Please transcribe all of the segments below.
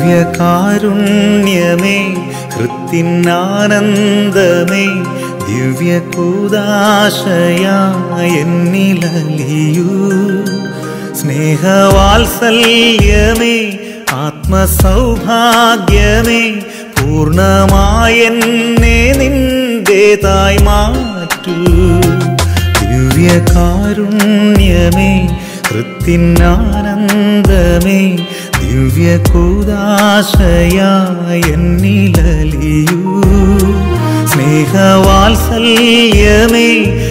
ദിവ്യകാരുണ്യമേ ഹൃത്തിനാനന്ദമേ ദിവ്യകൂദാശയാന്നിലലിയൂ സ്നേഹവാത്സല്യമേ ആത്മസൗഭാഗ്യമേ പൂർണ്ണമായെന്നെ നിന്റേതായി മാറ്റൂ ദിവ്യകാരുണ്യമേ ഹൃത്തിനാനന്ദമേ ദിവ്യകൂദാശയാന്നിലലിയൂ സ്നേഹവാത്സല്യമേ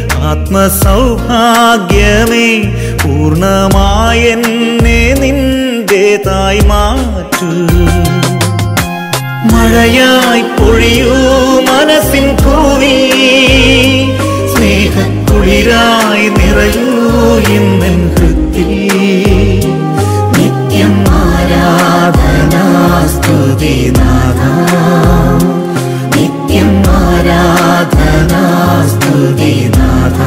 ആത്മസൗഭാഗ്യമേ പൂർണ്ണമായെന്നെ നിന്റേതായി മാറ്റൂ മഴയായി പൊഴിയൂ മനസ്സിൻ പൂവി സ്നേഹക്കുളിരായി നിറയൂ ഇന്നൻ ഹൃത്തിൽ നിത്യം ആരാധനാസ്തുതി നാഥ നിത്യം ആരാധനാസ്തുതി നാഥ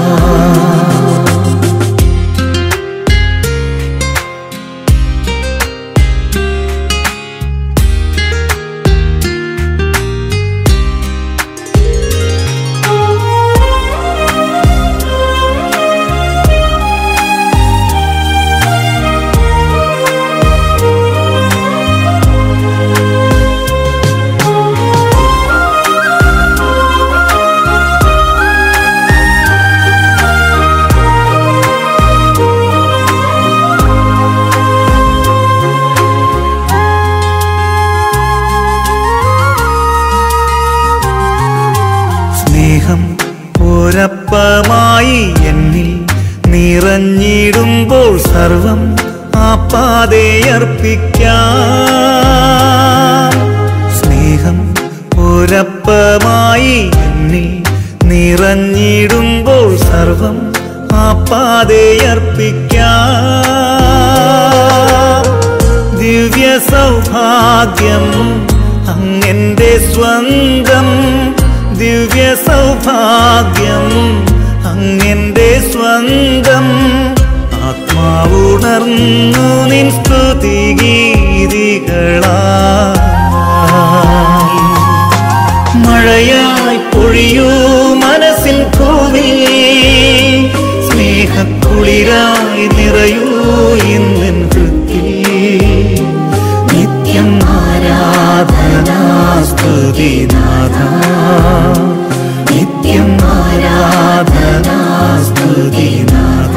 സ്നേഹം ഒരപ്പമായി എന്നിൽ നിറഞ്ഞിടുമ്പോൾ സർവം ആ പാതയർപ്പിക്കാം സ്നേഹം ഒരപ്പമായി എന്നിൽ നിറഞ്ഞിടുമ്പോൾ സർവം ആ പാതയർപ്പിക്കാം ദിവ്യ സൗഭാഗ്യം അങ്ങെന്റെ സ്വന്തം ദിവ്യ സൗഭാഗ്യം അങ്ങെന്റെ സ്വന്തം ആത്മാവുണർന്നു നിൻ സ്തുതി ഗീതികളായി മഴയായി പൊഴിയൂ മനസ്സിൻ ഭൂമി സ്നേഹക്കുളിരായി നിറയൂ ഇന്നൻ ഹൃത്തിൽ നിത്യം ആരാധനാസ്തുതി നാഥ നിത്യം ആരാധനാസ്തുതി നാഥ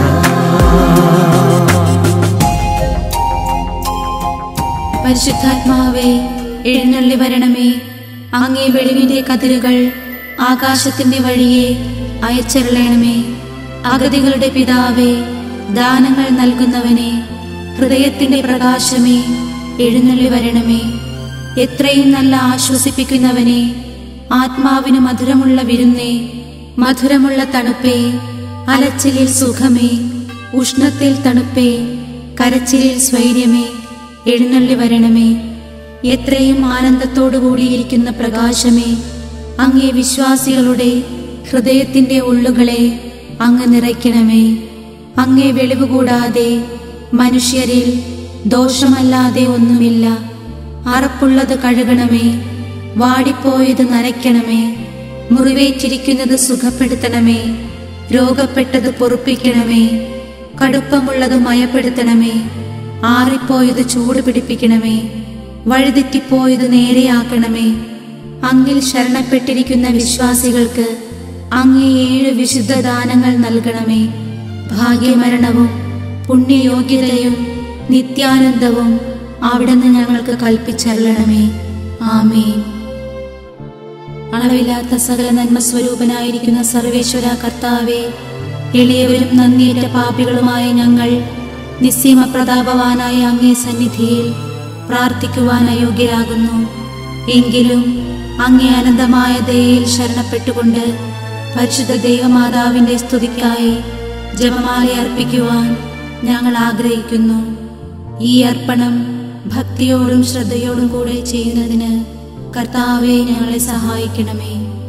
പരിശുദ്ധാത്മാവേ എഴുന്നള്ളി വരണമേ അങ്ങേ വെളിവിന്റെ കതിരുകൾ ആകാശത്തിന്റെ വഴിയെ അയച്ചെറളണമേ അഗതികളുടെ പിതാവേ ദാനങ്ങൾ നൽകുന്നവനെ ഹൃദയത്തിന്റെ പ്രകാശമേ എഴുന്നള്ളി വരണമേ എത്രയും നല്ല ആശ്വസിപ്പിക്കുന്നവനെ ആത്മാവിന് മധുരമുള്ള വിരുന്നേ മധുരമുള്ള തണുപ്പേ അലച്ചിലിൽ സുഖമേ ഉഷ്ണത്തിൽ തണുപ്പേ കരച്ചിലിൽ സ്വൈര്യമേ എഴുന്നള്ളി വരണമേ എത്രയും ആനന്ദത്തോടു കൂടിയിരിക്കുന്ന പ്രകാശമേ അങ്ങേ വിശ്വാസികളുടെ ഹൃദയത്തിന്റെ ഉള്ളുകളെ അങ്ങ് നിറയ്ക്കണമേ അങ്ങേ വെളിവ് കൂടാതെ മനുഷ്യരിൽ ദോഷമല്ലാതെ ഒന്നുമില്ല അറപ്പുള്ളത് കഴുകണമേ വാടിപ്പോയത് നനയ്ക്കണമേ മുറിവേറ്റിരിക്കുന്നത് സുഖപ്പെടുത്തണമേ രോഗപ്പെട്ടത് പൊറുപ്പിക്കണമേ കടുപ്പമുള്ളത് മയപ്പെടുത്തണമേ ആറിപ്പോയത് ചൂട് പിടിപ്പിക്കണമേ വഴിതെറ്റിപ്പോയത് നേരെയാക്കണമേ അങ്ങിൽ ശരണപ്പെട്ടിരിക്കുന്ന വിശ്വാസികൾക്ക് അങ്ങേ ഏഴ് വിശുദ്ധ ദാനങ്ങൾ നൽകണമേ ഭാഗ്യമരണവും പുണ്യയോഗ്യതയും നിത്യാനന്ദവും അവിടുന്ന് ഞങ്ങൾക്ക് കൽപ്പിച്ചരുളണമേ ആമേൻ അളവില്ലാത്ത സകല നന്മ സ്വരൂപനായിരിക്കുന്ന സർവേശ്വര കർത്താവെ എളിയവരും നന്ദിയേറ്റ പാപികളുമായ ഞങ്ങൾ നിസ്സീമ പ്രതാപവാനായ അങ്ങേ സന്നിധിയിൽ പ്രാർത്ഥിക്കുവാൻ അയോഗ്യരാകുന്നു എങ്കിലും അങ്ങേ അനന്തമായ ദയയിൽ ശരണപ്പെട്ടുകൊണ്ട് പരിശുദ്ധ ദൈവമാതാവിന്റെ സ്തുതിക്കായി ജപമാല അർപ്പിക്കുവാൻ ഞങ്ങൾ ആഗ്രഹിക്കുന്നു ഈ അർപ്പണം ഭക്തിയോടും ശ്രദ്ധയോടും കൂടെ ചെയ്യുന്നതിന് കർത്താവെ ഞങ്ങളെ സഹായിക്കണമേ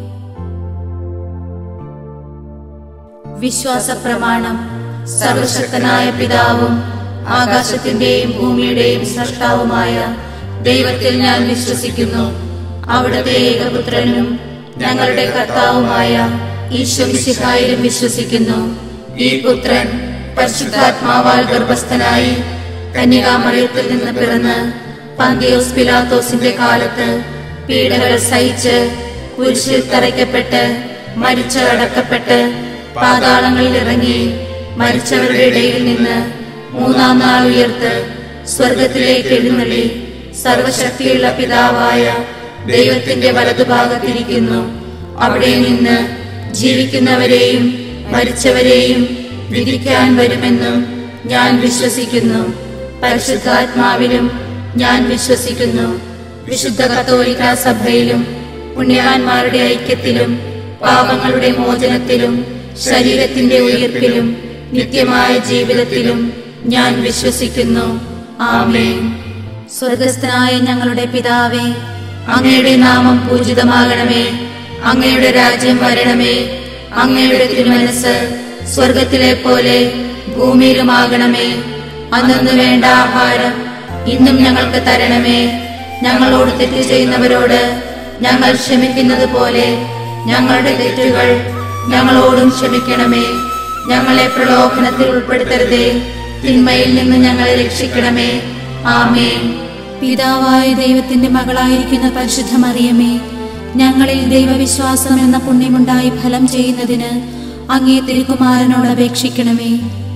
വിശ്വാസ പ്രമാണം സർവശക്തനായ പിതാവും ആകാശത്തിന്റെയും ഭൂമിയുടെയും സൃഷ്ടാവുമായ ദൈവത്തിൽ ഞാൻ വിശ്വസിക്കുന്നു അവിടുത്തെ ഏകപുത്രനും ഞങ്ങളുടെ കർത്താവുമായ ഈശ്വമിശിഹായിലും വിശ്വസിക്കുന്നു ഈ പുത്രൻ പരിശുദ്ധാത്മാവാൽ ഗർഭസ്ഥനായി കന്യകാമറിയത്തിൽ നിന്ന് പിറന്ന് പന്തിയോസ് പിലാത്തോസിന്റെ കാലത്ത് പീഡകൾ സഹിച്ച് കുരിശിൽ തറയ്ക്കപ്പെട്ട് മരിച്ച് അടക്കപ്പെട്ട് പാതാളങ്ങളിൽ ഇറങ്ങി മരിച്ചവരുടെ ഇടയിൽ നിന്ന് മൂന്നാം നാൾ ഉയർത്ത് സ്വർഗത്തിലേക്ക് എഴുന്നള്ളി സർവശക്തിയുള്ള പിതാവായ ദൈവത്തിന്റെ വലതുഭാഗത്തിരിക്കുന്നു അവിടെ നിന്ന് ജീവിക്കുന്നവരെയും മരിച്ചവരെയും വിധിക്കാൻ വരുമെന്നും ഞാൻ വിശ്വസിക്കുന്നു പരിശുദ്ധാത്മാവിലും ഞാൻ വിശ്വസിക്കുന്നു വിശുദ്ധ കത്തോലിക്ക സഭയിലും പുണ്യവാന്മാരുടെ ഐക്യത്തിലും പാപങ്ങളുടെ മോചനത്തിലും ശരീരത്തിന്റെ ഉയർപ്പിലും നിത്യമായ ജീവിതത്തിലും ഞാൻ വിശ്വസിക്കുന്നു ആമേൻ സ്വർഗസ്ഥനായ ഞങ്ങളുടെ പിതാവേ അങ്ങയുടെ നാമം പൂജിതമാകണമേ അങ്ങയുടെ രാജ്യം വരണമേ അങ്ങയുടെ തിരുമനസ് സ്വർഗത്തിലെ പോലെ ഭൂമിയിലുമാകണമേ അന്നു വേണ്ട ആഹാരം ഇന്നും ഞങ്ങൾക്ക് തരണമേ ഞങ്ങളോട് തെറ്റ് ചെയ്യുന്നവരോട് ഞങ്ങൾ ക്ഷമിക്കുന്നത് പോലെ ഞങ്ങളുടെ തെറ്റുകൾ ഞങ്ങളോടും ക്ഷമിക്കണമേ ഞങ്ങളെ പ്രലോഭനത്തിൽ ഉൾപ്പെടുത്തരുതേ തിന്മയിൽ നിന്ന് ഞങ്ങളെ രക്ഷിക്കണമേ ആമേൻ പിതാവായ ദൈവത്തിന്റെ മകളായിരിക്കുന്ന പരിശുദ്ധ മറിയമേ ഞങ്ങളിൽ ദൈവവിശ്വാസം എന്ന പുണ്യമുണ്ടായി ഫലം ചെയ്യുന്നതിന് അങ്ങേ തിരുക്കുമാരനോട് അപേക്ഷിക്കണമേ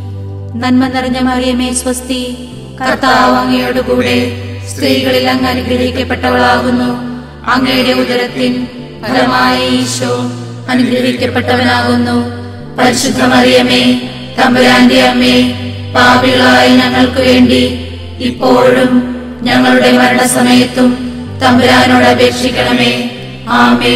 നന്മ നിറഞ്ഞ മറിയമേ സ്വസ്തി കർത്താവ് അങ്ങയോട് കൂടെ സ്ത്രീകളിൽ അങ്ങ് അനുഗ്രഹിക്കപ്പെട്ടവളാകുന്നു അങ്ങയുടെ ഉദരത്തിൻ ഫലമായ ഈശോ അനുഗ്രഹിക്കപ്പെട്ടവനാകുന്നു പരിശുദ്ധ മറിയമേ തമ്പുരാന്റെ അമ്മേ പാപികളായ ഞങ്ങൾക്ക് വേണ്ടി ഇപ്പോഴും ഞങ്ങളുടെ മരണസമയത്തും തമ്പുരാനോട് അപേക്ഷിക്കണമേ ആമേ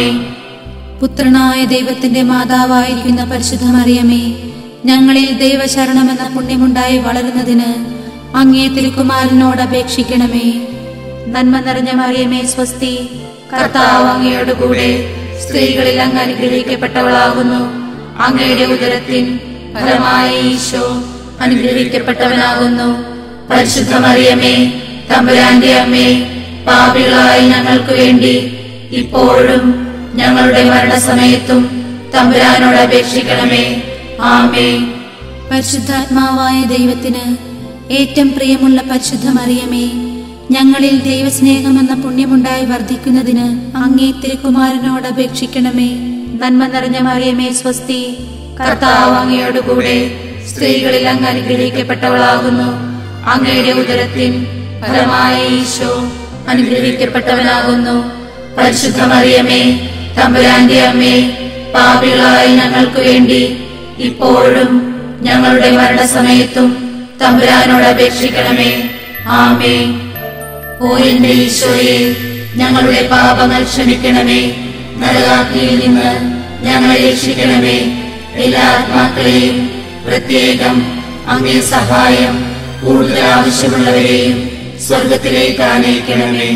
പുത്രനായ ദൈവത്തിന്റെ മാതാവായിരിക്കുന്ന പരിശുദ്ധ മറിയമേ ഞങ്ങളിൽ ദൈവശരണമെന്ന പുണ്യമുണ്ടായി വളരുന്നതിന് അങ്ങേ തിരുക്കുമാരനോട് അപേക്ഷിക്കണമേ നന്മ നിറഞ്ഞ മറിയമേ സ്വസ്തി കർത്താവ് അങ്ങയോട് കൂടെ സ്ത്രീകളിൽ അങ്ങ് അനുഗ്രഹിക്കപ്പെട്ടവളാകുന്നു അങ്ങയുടെ ഉദരത്തിൻ ഫലമായ ഈശോ അനുഗ്രഹിക്കപ്പെട്ടവനാകുന്നു പരിശുദ്ധ മറിയമേ തമ്പുരാന്റെ അമ്മേ പാപികളായ ഞങ്ങൾക്ക് വേണ്ടി ഇപ്പോഴും ഞങ്ങളുടെ മരണസമയത്തും തമ്പുരാനോട് അപേക്ഷിക്കണമേ ആമേ പരിശുദ്ധാത്മാവായ ദൈവത്തിന് ഏറ്റവും പ്രിയമുള്ള പരിശുദ്ധ മറിയമേ ഞങ്ങളിൽ ദൈവസ്നേഹമെന്ന പുണ്യമുണ്ടായി വർദ്ധിക്കുന്നതിന് അങ്ങേ തിരുക്കുമാരനോട് അപേക്ഷിക്കണമേ നന്മ നിറഞ്ഞ മറിയമേ സ്വസ്തി കർത്താവ് അങ്ങയോട് കൂടെ സ്ത്രീകളിൽ അങ്ങ് അനുഗ്രഹിക്കപ്പെട്ടവളാകുന്നു അങ്ങയുടെ ഉദരത്തിൻ ഫലമായ ഈശോ അനുഗ്രഹിക്കപ്പെട്ടവനാകുന്നു പരിശുദ്ധ മറിയമേ തമ്പുരാന്റെ അമ്മേ പാപികളായ ഞങ്ങൾക്ക് വേണ്ടി ഇപ്പോഴും ഞങ്ങളുടെ മരണസമയത്തും തമ്പുരാനോട് അപേക്ഷിക്കണമേ ആമേ ഓ എന്റെ ഈശോയെ ഞങ്ങളുടെ പാപങ്ങൾ ക്ഷമിക്കണമേ നരകാഗ്നിയിൽ നിന്ന് ഞങ്ങളെ രക്ഷിക്കണമേ എല്ലാ ആത്മാക്കളെയും പ്രത്യേകം അങ്ങേ സഹായം കൂടുതൽ ആവശ്യമുള്ളവരെയും സ്വർഗത്തിലേക്ക് ആനയിക്കണമേ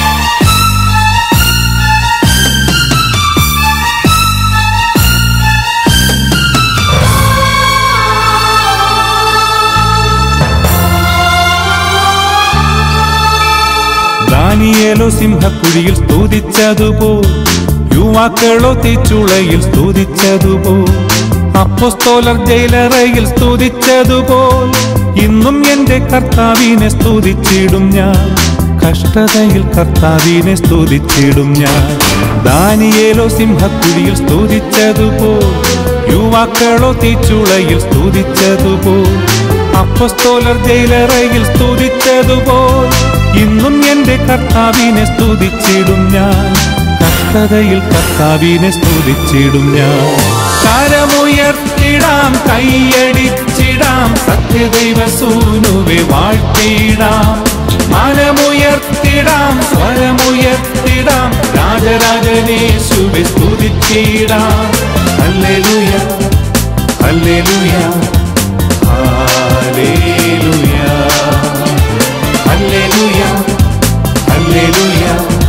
ദാനിയേലോ സിംഹക്കുഴിയിൽ സ്തുതിച്ചതുപോ യുവാക്കളോ തീച്ചുളയിൽ സ്തുതിച്ചതുപോ അപ്പോസ്തോലർ ജയിലറയിൽ സ്തുതിച്ചതുപോൽ ഇന്നും എന്റെ കർത്താവിനെ സ്തുതിച്ചിടും ഞാൻ കഷ്ടതയിൽ കർത്താവിനെ സ്തുതിച്ചിടും ഞാൻ ദാനിയേലോ സിംഹക്കുഴിയിൽ സ്തുതിച്ചതുപോ യുവാക്കളോ തീച്ചുളയിൽ സ്തുതിച്ചതുപോ അപ്പസ്തോലർ ജയിലറയിൽ സ്തുതിച്ചതുപോൽ ഇന്നും എന്റെ കർത്താവിനെ സ്തുതിച്ചിടും ഞാൻ കഷ്ടതയിൽ കർത്താവിനെ സ്തുതിച്ചിടും ഞാൻ കരമുയർത്തിടാം കൈയടിച്ചിടാം സത്യദൈവ സൂനുവെ വാഴ്ത്തിടാം മനമുയർത്തിടാം സ്വരമുയർത്തിടാം രാജരാജനേശുവെ സ്തുതിച്ചിടാം hallelujah hallelujah hallelujah hallelujah hallelujah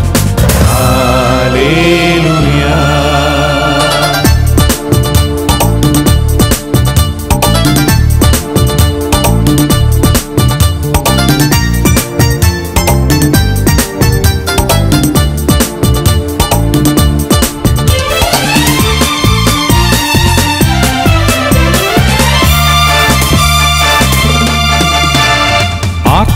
hallelujah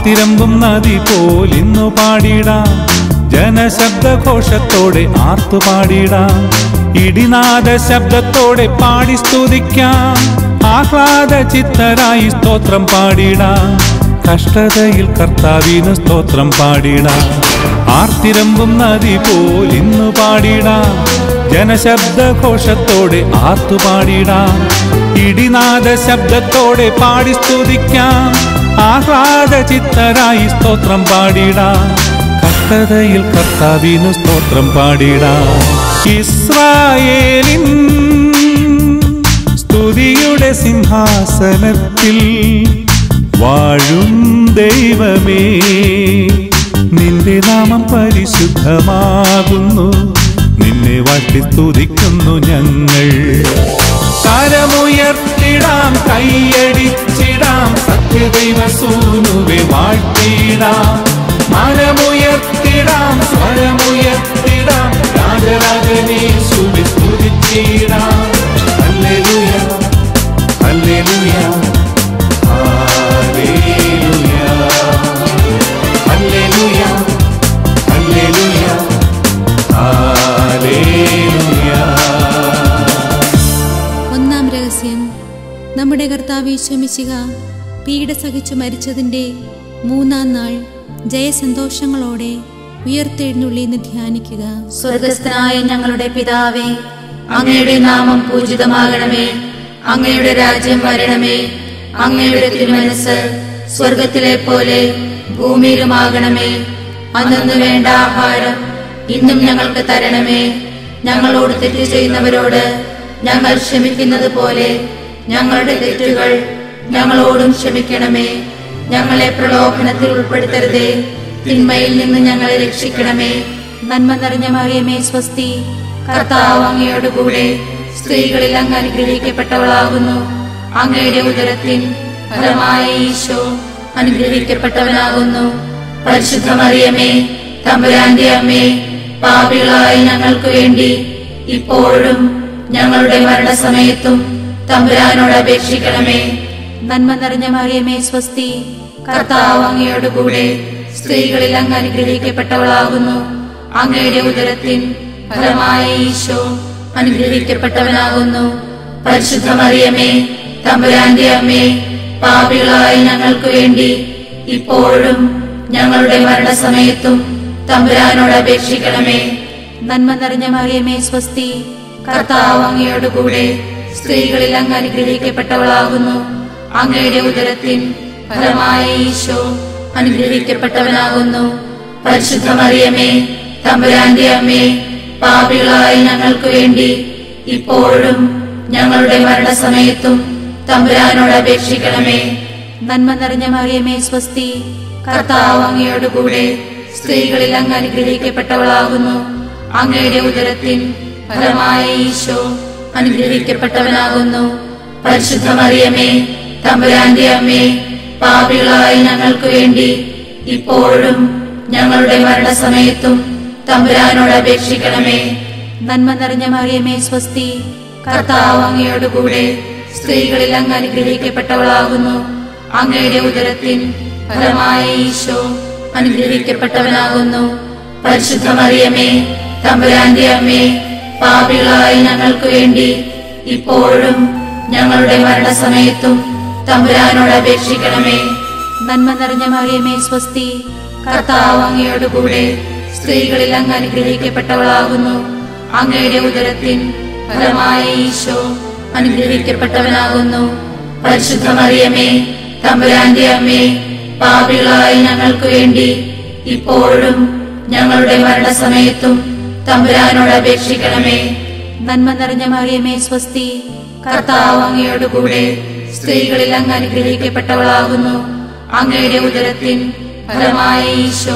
ആർത്തിരമ്പും നദി പോലിന്നു പാടിടാം ജനശബ്ദഘോഷത്തോടെ ആർത്തു പാടിടാം ഇടിനാദ ശബ്ദത്തോടെ പാടി സ്തുതിക്കാം ആഹ്ലാദ ചിത്തരായി സ്തോത്രം പാടിടാം കഷ്ടതയിൽ കർത്താവിന് സ്തോത്രം പാടിടാം ആർത്തിരമ്പും നദി പോലിന്നു പാടിടാം ജനശബ്ദഘോഷത്തോടെ ആർത്തു പാടിടാം ഇടിനാദ ശബ്ദത്തോടെ പാടി സ്തുതിക്കാം ആഹ്ലാദ ചിത്തരായി സ്തോത്രം പാടിടാം കഷ്ടതയിൽ കർത്താവിനു സ്തോത്രം പാടിടാം ഇസ്രായേലിൻ സ്തുതിയുടെ സിംഹാസനത്തിൽ വാഴും ദൈവമേ നിന്റെ നാമം പരിശുദ്ധമാകുന്നു നിന്നെ വാട്ടി സ്തുതിക്കുന്നു ഞങ്ങൾ കരമുയർത്തിടാം കൈയടിച്ചിടാം സത്യദൈവ സൂനുവെ വാഴ്ത്തിടാം മരമുയർത്തിടാം സ്വരമുയർത്തിടാം രാജരാജനേശുവെ സ്തുതിച്ചിടാം hallelujah hallelujah hallelujah hallelujah hallelujah hallelujah ഒന്നാം രഹസ്യം നമ്മുടെ കർത്താവ് ഈശോമിശിക പീഡ സഹിച്ചു മരിച്ചതിൻ്റെ മൂന്നാം നാൾ ജയസന്തോഷങ്ങളോടെ ഉയർത്തെഴുന്നള്ളിന്ന് ധ്യാനിക്കുക സ്വർഗസ്ഥനായ ഞങ്ങളുടെ പിതാവേ അങ്ങയുടെ നാമം പൂജിതമാകണമേ അങ്ങയുടെ രാജ്യം വരണമേ അങ്ങയുടെ തിരുമനസ് സ്വർഗത്തിലെ പോലെ ഭൂമിയിലുമാകണമേ അന്നു വേണ്ട ആഹാരം ഇന്നും ഞങ്ങൾക്ക് തരണമേ ഞങ്ങളോട് തെറ്റ് ചെയ്യുന്നവരോട് ഞങ്ങൾ ക്ഷമിക്കുന്നത് പോലെ ഞങ്ങളുടെ തെറ്റുകൾ ഞങ്ങളോടും ക്ഷമിക്കണമേ ഞങ്ങളെ പ്രലോഭനത്തിൽ ഉൾപ്പെടുത്തരുതേ തിന്മയിൽ നിന്ന് ഞങ്ങളെ രക്ഷിക്കണമേ നന്മ നിറഞ്ഞ മറിയമേ സ്വസ്തി കർത്താവ് അങ്ങയോട് കൂടെ സ്ത്രീകളിൽ അങ്ങ് അനുഗ്രഹിക്കപ്പെട്ടവളാകുന്നു അങ്ങയുടെ ഉദരത്തിൻ ഫലമായ ഈശോ അനുഗ്രഹിക്കപ്പെട്ടവനാകുന്നു പരിശുദ്ധ മറിയമേ തമ്പുരാന്റെ അമ്മേ പാപികളായ ഞങ്ങൾക്ക് വേണ്ടി ഇപ്പോഴും ഞങ്ങളുടെ മരണസമയത്തും തമ്പുരാനോട് അപേക്ഷിക്കണമേ നന്മ നിറഞ്ഞ മറിയമേ സ്വസ്തി കർത്താവ് അങ്ങയോട് കൂടെ സ്ത്രീകളിൽ അങ്ങ് അനുഗ്രഹിക്കപ്പെട്ടവളാകുന്നു അങ്ങയുടെ ഉദരത്തിൻ ഫലമായ ഈശോ അനുഗ്രഹിക്കപ്പെട്ടവനാകുന്നു പരിശുദ്ധ മറിയമേ തമ്പുരാന്റെ അമ്മേ പാപികളായ ഞങ്ങൾക്ക് വേണ്ടി ഇപ്പോഴും ഞങ്ങളുടെ മരണസമയത്തും തമ്പുരാനോട് അപേക്ഷിക്കണമേ നന്മ നിറഞ്ഞ മറിയമേ സ്വസ്തി കർത്താവ് അങ്ങയോട് കൂടെ സ്ത്രീകളിൽ അങ്ങ് അനുഗ്രഹിക്കപ്പെട്ടവളാകുന്നു അങ്ങയുടെ ഉദരത്തിൻ ഫലമായ ഈശോ അനുഗ്രഹിക്കപ്പെട്ടവനാകുന്നു പരിശുദ്ധ മറിയമേ തമ്പുരാന്റെ അമ്മേ പാപികളായ ഞങ്ങൾക്ക് വേണ്ടി ഇപ്പോഴും ഞങ്ങളുടെ മരണസമയത്തും തമ്പുരാനോട് അപേക്ഷിക്കണമേ നന്മ നിറഞ്ഞ മറിയമേ സ്വസ്തി കർത്താവ് അങ്ങയോട് കൂടെ സ്ത്രീകളിൽ അങ്ങ് അനുഗ്രഹിക്കപ്പെട്ടവളാകുന്നു അങ്ങയുടെ ഉദരത്തിൻ ഫലമായ ഈശോ അനുഗ്രഹിക്കപ്പെട്ടവനാകുന്നു പരിശുദ്ധ മറിയമേ തമ്പുരാന്റെ അമ്മേ പാപികളായ ഞങ്ങൾക്ക് വേണ്ടി ഇപ്പോഴും ഞങ്ങളുടെ മരണസമയത്തും തമ്പുരാനോട് അപേക്ഷിക്കണമേ നന്മ നിറഞ്ഞ മറിയമേ സ്വസ്തി കർത്താവ് അങ്ങയോട് കൂടെ സ്ത്രീകളിൽ അങ്ങ് അനുഗ്രഹിക്കപ്പെട്ടവളാകുന്നു അങ്ങയുടെ ഉദരത്തിൻ ഫലമായ ഈശോ അനുഗ്രഹിക്കപ്പെട്ടവനാകുന്നു പരിശുദ്ധ മറിയമേ തമ്പുരാന്റെ അമ്മേ പാപികളായ ഞങ്ങൾക്ക് വേണ്ടി ഇപ്പോഴും ഞങ്ങളുടെ മരണസമയത്തും തമ്പുരാനോട് അപേക്ഷിക്കണമേ നന്മ നിറഞ്ഞ മറിയമേ സ്വസ്തി കർത്താവ് അങ്ങയോട് കൂടെ സ്ത്രീകളിൽ അങ്ങ് അനുഗ്രഹിക്കപ്പെട്ടവളാകുന്നു അങ്ങയുടെ ഉദരത്തിൻ ഫലമായ ഈശോ അനുഗ്രഹിക്കപ്പെട്ടവനാകുന്നു പരിശുദ്ധ മറിയമേ തമ്പുരാന്റെ അമ്മേ പാപികളായ ഞങ്ങൾക്ക് വേണ്ടി ഇപ്പോഴും ഞങ്ങളുടെ മരണസമയത്തും തമ്പുരാനോട് അപേക്ഷിക്കണമേ നന്മ നിറഞ്ഞ മറിയമേ സ്വസ്തി കർത്താവ് അങ്ങയോട് കൂടെ സ്ത്രീകളിൽ അങ്ങ് അനുഗ്രഹിക്കപ്പെട്ടവളാകുന്നു അങ്ങയുടെ ഉദരത്തിൻ ഫലമായ ഈശോ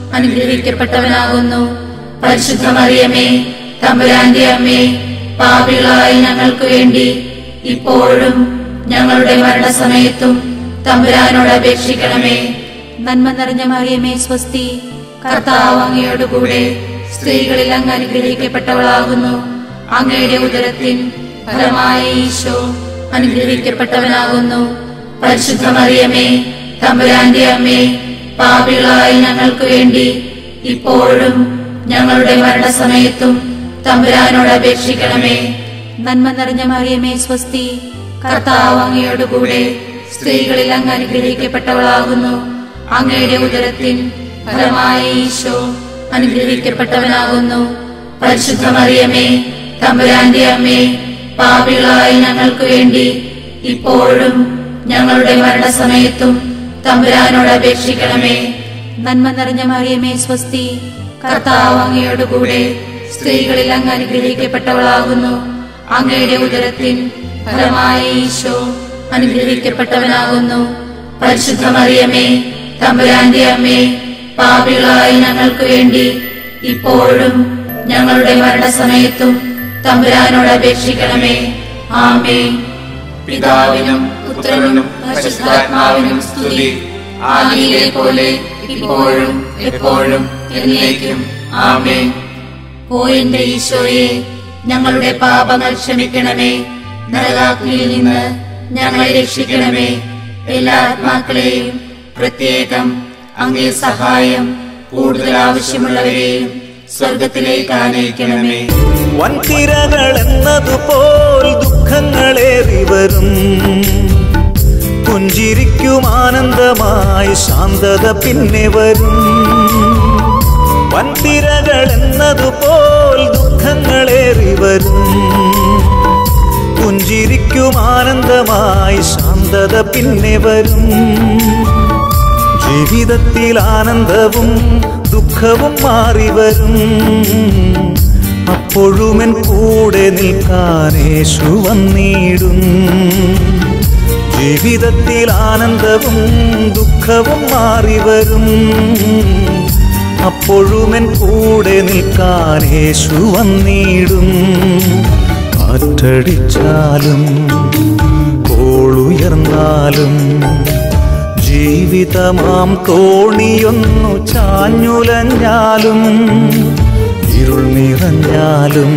അനുഗ്രഹിക്കപ്പെട്ടവനാകുന്നു പരിശുദ്ധ മറിയമേ തമ്പുരാന്റെ അമ്മേ പാപികളായ ഞങ്ങൾക്ക് വേണ്ടി ഇപ്പോഴും ഞങ്ങളുടെ മരണസമയത്തും തമ്പുരാനോട് അപേക്ഷിക്കണമേ നന്മ നിറഞ്ഞ മറിയമേ സ്വസ്തി കർത്താവ് അങ്ങയോട് കൂടെ സ്ത്രീകളിൽ അങ്ങ് അനുഗ്രഹിക്കപ്പെട്ടവളാകുന്നു അങ്ങയുടെ ഉദരത്തിൻ ഫലമായ ഈശോ അനുഗ്രഹിക്കപ്പെട്ടവനാകുന്നു പരിശുദ്ധ മറിയമേ തമ്പുരാന്റെ അമ്മേ പാപികളായ ഞങ്ങൾക്ക് വേണ്ടി ഇപ്പോഴും ഞങ്ങളുടെ മരണസമയത്തും തമ്പുരാനോട് അപേക്ഷിക്കണമേ നന്മ നിറഞ്ഞ മറിയമേ സ്വസ്തി കർത്താവ് അങ്ങയോട് കൂടെ സ്ത്രീകളിൽ അങ്ങ് അനുഗ്രഹിക്കപ്പെട്ടവളാകുന്നു അങ്ങയുടെ ഉദരത്തിൻ ഫലമായ ഈശോ അനുഗ്രഹിക്കപ്പെട്ടവനാകുന്നു പരിശുദ്ധ മറിയമേ തമ്പുരാന്റെ അമ്മേ പാപികളായ ഞങ്ങൾക്ക് വേണ്ടി ഇപ്പോഴും ഞങ്ങളുടെ മരണസമയത്തും തമ്പുരാനോട് അപേക്ഷിക്കണമേ നന്മ നിറഞ്ഞ മറിയമേ സ്വസ്തി കർത്താവ് അങ്ങയോട് കൂടെ സ്ത്രീകളിൽ അങ്ങ് അനുഗ്രഹിക്കപ്പെട്ടവളാകുന്നു അങ്ങയുടെ ഉദരത്തിൻ ഫലമായ ഈശോ അനുഗ്രഹിക്കപ്പെട്ടവനാകുന്നു പരിശുദ്ധ മറിയമേ തമ്പുരാന്റെ അമ്മേ പാപികളായ ഞങ്ങൾക്ക് വേണ്ടി ഇപ്പോഴും ഞങ്ങളുടെ മരണസമയത്തും തമ്പുരാനോട് അപേക്ഷിക്കണമേ ആമേ പിതാവിനും പുത്രനും പരിശുദ്ധാത്മാവിനും സ്തുതി ആദിയിലെ പോലെ ഇപ്പോഴും എപ്പോഴും എന്നേക്കും ആമേ ഓ എന്റെ ഈശോയെ ഞങ്ങളുടെ പാപങ്ങൾ ക്ഷമിക്കണമേ നരകാഗ്നിയിൽ നിന്ന് ഞങ്ങളെ രക്ഷിക്കണമേ എല്ലാ ആത്മാക്കളെയും പ്രത്യേകം അങ്ങേ സഹായം കൂടുതൽ ആവശ്യമുള്ളവരെയും സ്വർഗത്തിലേക്ക് ആനയിക്കണമേ വൻതിരകൾ എന്നതുപോൽ ദുഃഖങ്ങളേറി വരും പുഞ്ചിരിക്കും ആനന്ദമായി ശാന്തത പിന്നെ വരും വൻതിരകൾ എന്നതുപോൽ ദുഃഖങ്ങളേറി വരും പുഞ്ചിരിക്കും ആനന്ദമായി ശാന്തത പിന്നെ വരും ജീവിതത്തിൽ ആനന്ദവും ദുഃഖവും മാറി വരും അപ്പോഴുമെൻ കൂടെ നിൽക്കാൻ യേശു വന്നിടും ജീവിതത്തിൽ ആനന്ദവും ദുഃഖവും മാറി വരും അപ്പോഴുമെൻ കൂടെ നിൽക്കാൻ യേശു വന്നിടും കാറ്റടിച്ചാലും കോളുയർന്നാലും ജീവിതമാം തോണിയൊന്നു ചാഞ്ഞുലഞ്ഞാലും ഇരുൾ നിറഞ്ഞാലും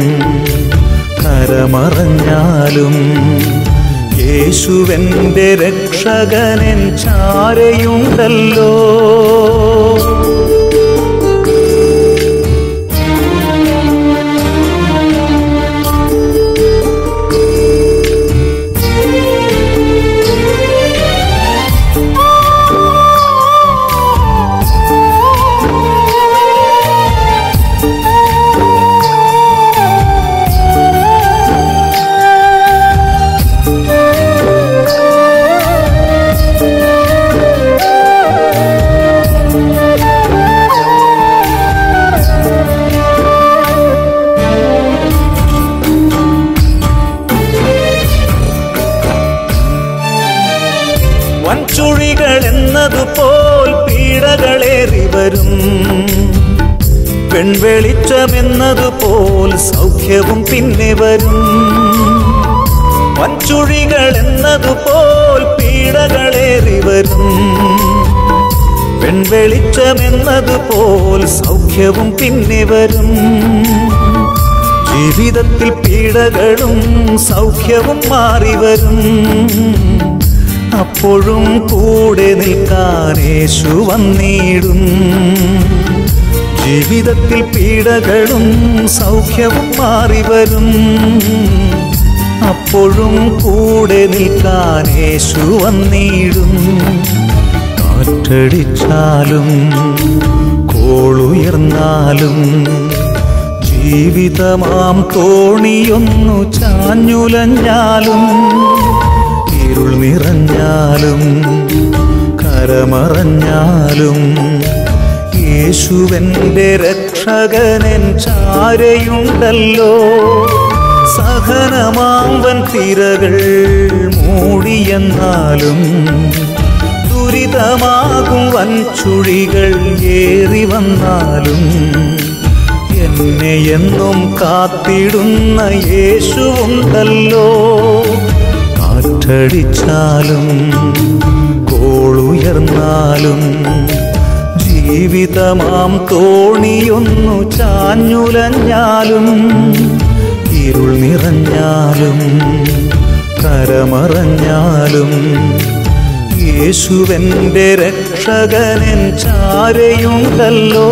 കരമറഞ്ഞാലും യേശുവെന്റെ രക്ഷകനൻ ചാരയുണ്ടല്ലോ വൻചുഴികൾ എന്നതുപോൽ പീഡകളേറി വരും പെൺവെളിച്ചമെന്നതുപോൽ സൗഖ്യവും പിന്നെ വരും വൻചുഴികൾ എന്നതുപോൽ പീഡകളേറി വരും പെൺവെളിച്ചമെന്നതുപോൽ സൗഖ്യവും പിന്നെ വരും ജീവിതത്തിൽ പീഡകളും സൗഖ്യവും മാറി വരും അപ്പോഴും കൂടെ നിൽക്കാൻ യേശു വന്നിടും ജീവിതത്തിൽ പീഡകളും സൗഖ്യവും മാറി വരും അപ്പോഴും കൂടെ നിൽക്കാൻ യേശു വന്നിടും കാറ്റടിച്ചാലും കോളുയർന്നാലും ജീവിതമാം തോണിയൊന്നു ചാഞ്ഞുലഞ്ഞാലും ഇരുൾ നിറഞ്ഞാലും കരമറഞ്ഞാലും യേശുവന്റെ രക്ഷകനൻ ചാരയുണ്ടല്ലോ സഹനമാവൻ തിരകൾ മൂടിയെന്നാലും ദുരിതമാകും വൻചുഴികൾ ഏറി വന്നാലും എന്നെ എന്നും കാത്തിടുന്ന യേശുവുണ്ടല്ലോ കാറ്റടിച്ചാലും കോളുയർന്നാലും ജീവിതമാം തോണിയൊന്നു ചാഞ്ഞുലഞ്ഞാലും ഇരുൾ നിറഞ്ഞാലും കരമറഞ്ഞാലും യേശുവന്റെ രക്ഷകനൻ ചാരയുണ്ടല്ലോ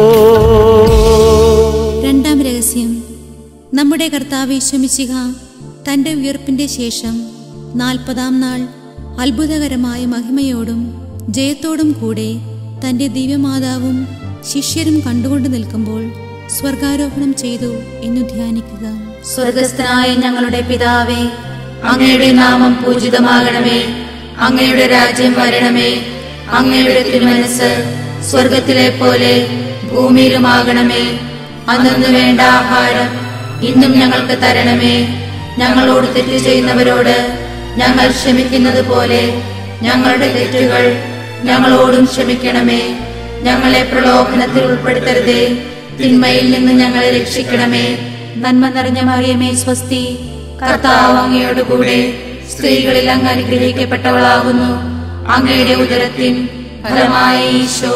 രണ്ടാം രഹസ്യം നമ്മുടെ കർത്താവ് ശമിശിഹ തന്റെ ഉയർപ്പിന്റെ ശേഷം നാൽപ്പതാം നാൾ അത്ഭുതകരമായ മഹിമയോടും ജയത്തോടും കൂടെ തന്റെ ദിവ്യമാതാവും ശിഷ്യരും കണ്ടുകൊണ്ട് നിൽക്കുമ്പോൾ സ്വർഗാരോഹണം ചെയ്തു എന്നു ധ്യാനിക്കുക സ്വർഗസ്ഥനായ ഞങ്ങളുടെ പിതാവേ അങ്ങയുടെ നാമം പൂജിതമാകണമേ അങ്ങയുടെ രാജ്യം വരണമേ അങ്ങയുടെ തിരുമനസ് സ്വർഗത്തിലെ പോലെ ഭൂമിയിലുമാകണമേ അന്നു വേണ്ട ആഹാരം ഇന്നും ഞങ്ങൾക്ക് തരണമേ ഞങ്ങളോട് തെറ്റ് ചെയ്യുന്നവരോട് ഞങ്ങൾ ക്ഷമിക്കുന്നത് പോലെ ഞങ്ങളുടെ തെറ്റുകൾ ഞങ്ങളോടും ക്ഷമിക്കണമേ ഞങ്ങളെ പ്രലോഭനത്തിൽ ഉൾപ്പെടുത്തരുതേ തിന്മയിൽ നിന്ന് ഞങ്ങളെ രക്ഷിക്കണമേ നന്മ നിറഞ്ഞ മറിയമേ സ്വസ്തി കർത്താവ് അങ്ങയോടുകൂടെ സ്ത്രീകളിൽ അങ്ങ് അനുഗ്രഹിക്കപ്പെട്ടവളാകുന്നു അങ്ങയുടെ ഉദരത്തിൻ ഫലമായ ഈശോ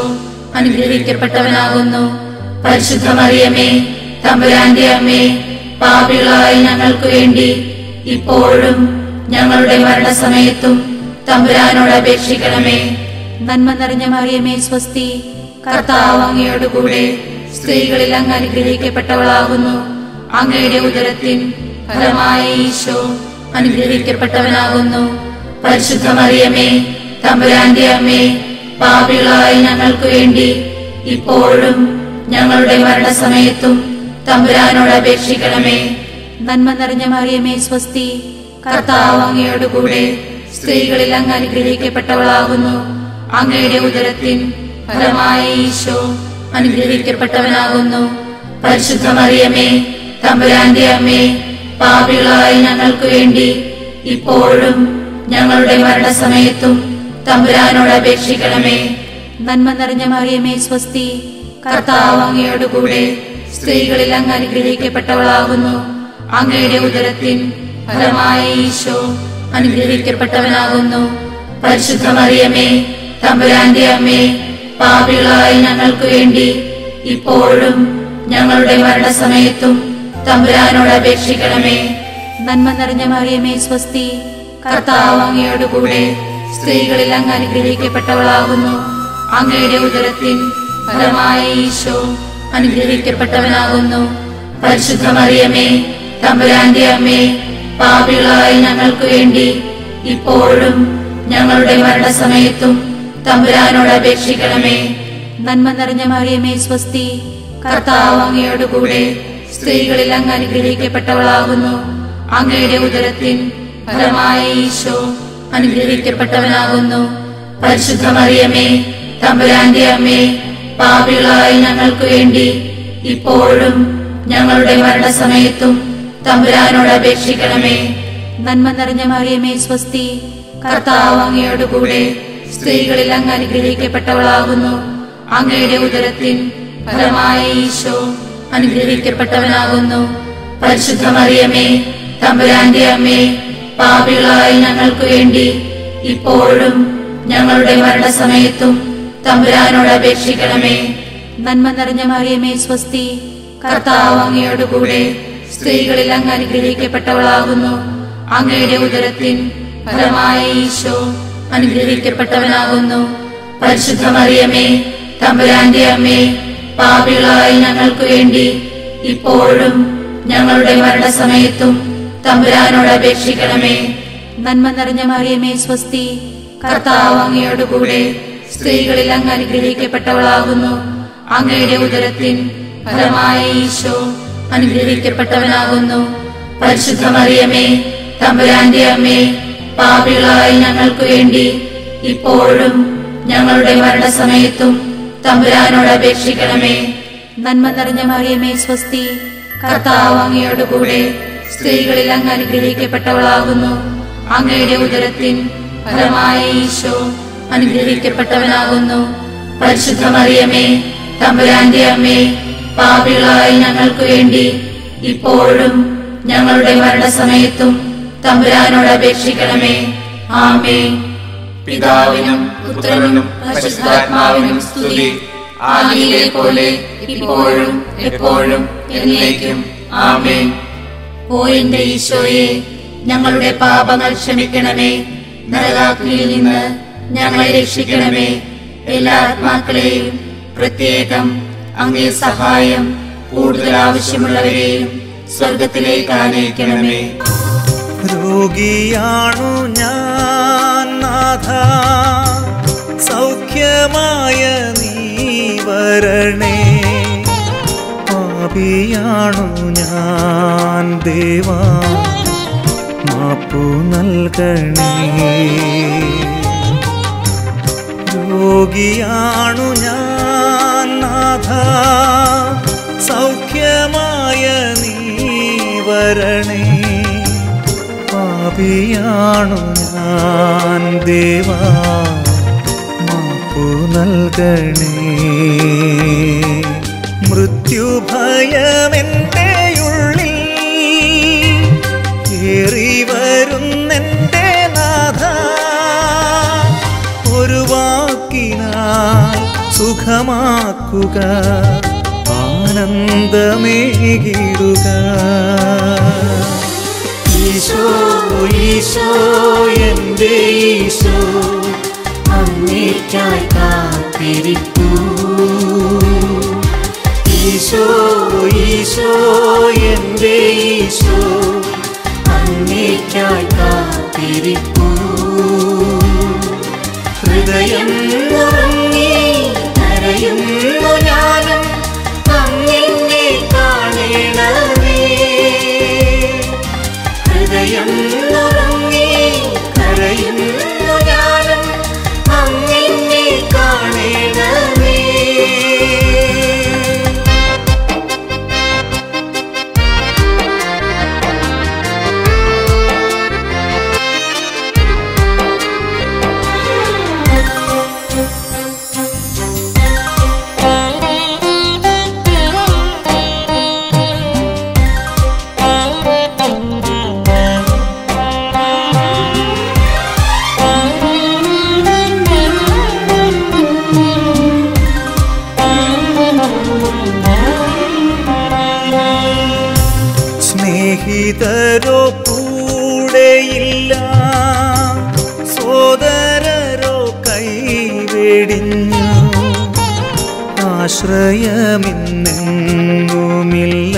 അനുഗ്രഹിക്കപ്പെട്ടവനാകുന്നു പരിശുദ്ധ മറിയമേ തമ്പുരാന്റെ അമ്മേ പാപികളായ ഞങ്ങൾക്ക് വേണ്ടി ഇപ്പോഴും ഞങ്ങളുടെ മരണസമയത്തും തമ്പുരാനോട് അപേക്ഷിക്കണമേ നന്മ നിറഞ്ഞ മറിയമേ സ്വസ്തി കർത്താവ് അങ്ങയോടുകൂടെ സ്ത്രീകളിൽ അങ്ങ് അനുഗ്രഹിക്കപ്പെട്ടവളാകുന്നു അങ്ങയുടെ ഉദരത്തിൻ ഫലമായ ഈശോ അനുഗ്രഹിക്കപ്പെട്ടവനാകുന്നു പരിശുദ്ധ മറിയമേ തമ്പുരാന്റെ അമ്മേ പാപികളായ ഞങ്ങൾക്ക് വേണ്ടി ഇപ്പോഴും ഞങ്ങളുടെ മരണസമയത്തും തമ്പുരാനോട് അപേക്ഷിക്കണമേ നന്മ നിറഞ്ഞ മറിയമേ സ്വസ്തി കർത്താവ് അങ്ങയോടുകൂടെ സ്ത്രീകളിൽ അങ്ങ് അനുഗ്രഹിക്കപ്പെട്ടവളാകുന്നു അങ്ങയുടെ ഉദരത്തിൻ ഫലമായ ഈശോ അനുഗ്രഹിക്കപ്പെട്ടവനാകുന്നു പരിശുദ്ധ മറിയമേ തമ്പുരാന്റെ അമ്മേ പാപികളായ ഞങ്ങൾക്ക് വേണ്ടി ഇപ്പോഴും ഞങ്ങളുടെ മരണസമയത്തും തമ്പുരാനോട് അപേക്ഷിക്കണമേ നന്മ നിറഞ്ഞ മറിയമേ സ്വസ്തി കർത്താവ് അങ്ങയോടുകൂടെ സ്ത്രീകളിൽ അങ്ങ് അനുഗ്രഹിക്കപ്പെട്ടവളാകുന്നു അങ്ങയുടെ ഉദരത്തിൻ ഫലമായ ഈശോ അനുഗ്രഹിക്കപ്പെട്ടവനാകുന്നു പരിശുദ്ധ മറിയമേ തമ്പുരാന്റെ അമ്മേ പാപികളായ ഞങ്ങൾക്ക് വേണ്ടി ഇപ്പോഴും ഞങ്ങളുടെ മരണസമയത്തും തമ്പുരാനോട് അപേക്ഷിക്കണമേ നന്മ നിറഞ്ഞ മറിയമേ സ്വസ്തി കർത്താവ് അങ്ങയോടുകൂടെ സ്ത്രീകളിൽ അങ്ങ് അനുഗ്രഹിക്കപ്പെട്ടവളാകുന്നു അങ്ങയുടെ ഉദരത്തിൻ ഫലമായ ഈശോ അനുഗ്രഹിക്കപ്പെട്ടവനാകുന്നു പരിശുദ്ധ മറിയമേ തമ്പുരാന്റെ അമ്മേ പാപികളായ ഞങ്ങൾക്ക് വേണ്ടി ഇപ്പോഴും ഞങ്ങളുടെ മരണസമയത്തും തമ്പുരാനോട് അപേക്ഷിക്കണമേ നന്മ നിറഞ്ഞ മറിയമേ സ്വസ്തി കർത്താവ് അങ്ങയോടുകൂടെ സ്ത്രീകളിൽ അങ്ങ് അനുഗ്രഹിക്കപ്പെട്ടവളാകുന്നു അങ്ങയുടെ ഉദരത്തിൻ ഫലമായ ഈശോ അനുഗ്രഹിക്കപ്പെട്ടവനാകുന്നു പരിശുദ്ധ മറിയമേ തമ്പുരാന്റെ അമ്മേ പാപികളായ ഞങ്ങൾക്ക് വേണ്ടി ഇപ്പോഴും ഞങ്ങളുടെ മരണസമയത്തും തമ്പുരാനോട് അപേക്ഷിക്കണമേ നന്മ നിറഞ്ഞ മറിയമേ സ്വസ്തി കർത്താവ് അങ്ങയോടുകൂടെ സ്ത്രീകളിൽ അങ്ങ് അനുഗ്രഹിക്കപ്പെട്ടവളാകുന്നു അങ്ങയുടെ ഉദരത്തിൻ ഫലമായ ഈശോ അനുഗ്രഹിക്കപ്പെട്ടവനാകുന്നു പരിശുദ്ധ മറിയമേ തമ്പുരാന്റെ അമ്മേ പാപികളായ ഞങ്ങൾക്ക് വേണ്ടി ഇപ്പോഴും ഞങ്ങളുടെ മരണസമയത്തും തമ്പുരാനോട് അപേക്ഷിക്കണമേ നന്മ നിറഞ്ഞ മറിയമേ സ്വസ്തി കർത്താവ് അങ്ങയോടുകൂടെ സ്ത്രീകളിൽ അങ്ങ് അനുഗ്രഹിക്കപ്പെട്ടവളാകുന്നു അങ്ങയുടെ ഉദരത്തിൻ ഫലമായ ഈശോ അനുഗ്രഹിക്കപ്പെട്ടവനാകുന്നു പരിശുദ്ധ മറിയമേ തമ്പുരാന്റെ അമ്മേ പാപികളായ ഞങ്ങൾക്ക് വേണ്ടി ഇപ്പോഴും ഞങ്ങളുടെ മരണസമയത്തും തമ്പുരാനോട് അപേക്ഷിക്കണമേ നന്മ നിറഞ്ഞ മറിയമേ സ്വസ്തി കർത്താവ് അങ്ങയോടുകൂടെ സ്ത്രീകളിൽ അങ്ങ് അനുഗ്രഹിക്കപ്പെട്ടവളാകുന്നു അങ്ങയുടെ ഉദരത്തിൻ ഫലമായ ഈശോ അനുഗ്രഹിക്കപ്പെട്ടവനാകുന്നു പരിശുദ്ധ മറിയമേ തമ്പുരാന്റെ അമ്മേ പാപികളായ ഞങ്ങൾക്ക് വേണ്ടി ഇപ്പോഴും ഞങ്ങളുടെ മരണസമയത്തും തമ്പുരാനോട് അപേക്ഷിക്കണമേ നന്മ നിറഞ്ഞ മറിയമേ സ്വസ്തി കർത്താവ് അങ്ങയോടുകൂടെ സ്ത്രീകളിൽ അങ്ങ് അനുഗ്രഹിക്കപ്പെട്ടവളാകുന്നു അങ്ങയുടെ ഉദരത്തിൻ ഫലമായ ഈശോ അനുഗ്രഹിക്കപ്പെട്ടവനാകുന്നു പരിശുദ്ധ മറിയമേ തമ്പുരാന്റെ അമ്മേ പാപികളായ ഞങ്ങൾക്ക് വേണ്ടി ഇപ്പോഴും ഞങ്ങളുടെ മരണസമയത്തും തമ്പുരാനോട് അപേക്ഷിക്കണമേ ആമേ പിതാവിനും പുത്രനും പരിശുദ്ധാത്മാവിനും സ്തുതി ആദിയിലെ പോലെ ഇപ്പോഴും എപ്പോഴും എന്നേക്കും ആമേൻ ഓ എന്റെ ഈശോയെ ഞങ്ങളുടെ പാപങ്ങൾ ക്ഷമിക്കണമേ നരകാഗ്നിയിൽ നിന്ന് ഞങ്ങളെ രക്ഷിക്കണമേ എല്ലാ ആത്മാക്കളെയും പ്രത്യേകം അങ്ങേ സഹായം കൂടുതൽ ആവശ്യമുള്ളവരെയും സ്വർഗത്തിലേക്ക് ആനയിക്കണമേ രോഗിയാണു ഞാൻ നാഥ സൗഖ്യമായ നീ വരണേ പാപിയാണു ഞാൻ ദേവാ മാപ്പു നൽകണേ രോഗിയാണു ഞാൻ നാഥ സൗഖ്യമായ നീ വരണേ പാപിയാണു ഞാൻ ദേവാ മാപ്പു നൽകണേ മൃത്യുഭയമെൻ്റെ ഉള്ളിൽ ഏറി വരുന്നെൻ്റെ നാഥ ഒരു വാക്കിനാൽ സുഖമാക്കുക ആനന്ദമേകിടുക ഈശോ ഈശോ എൻ്റെ ഈശോ അങ്ങേക്കായി കാത്തിരിപ്പൂ ഈശോ ഈശോ എൻ്റെ ഈശോ അങ്ങേക്കായി കാത്തിരിപ്പൂ ഹൃദയം ഉറങ്ങി കരയുന്നു ഞാനും അങ്ങനെ കാണണമേ ഹൃദയം ഉറങ്ങി കരയുന്നു ഞാനും അങ്ങനെ കാണണമേ സ്നേഹിതരോ കൂടെയില്ല സോദരരോ കൈവെടിഞ്ഞു ആശ്രയമിന്നെങ്ങുമില്ല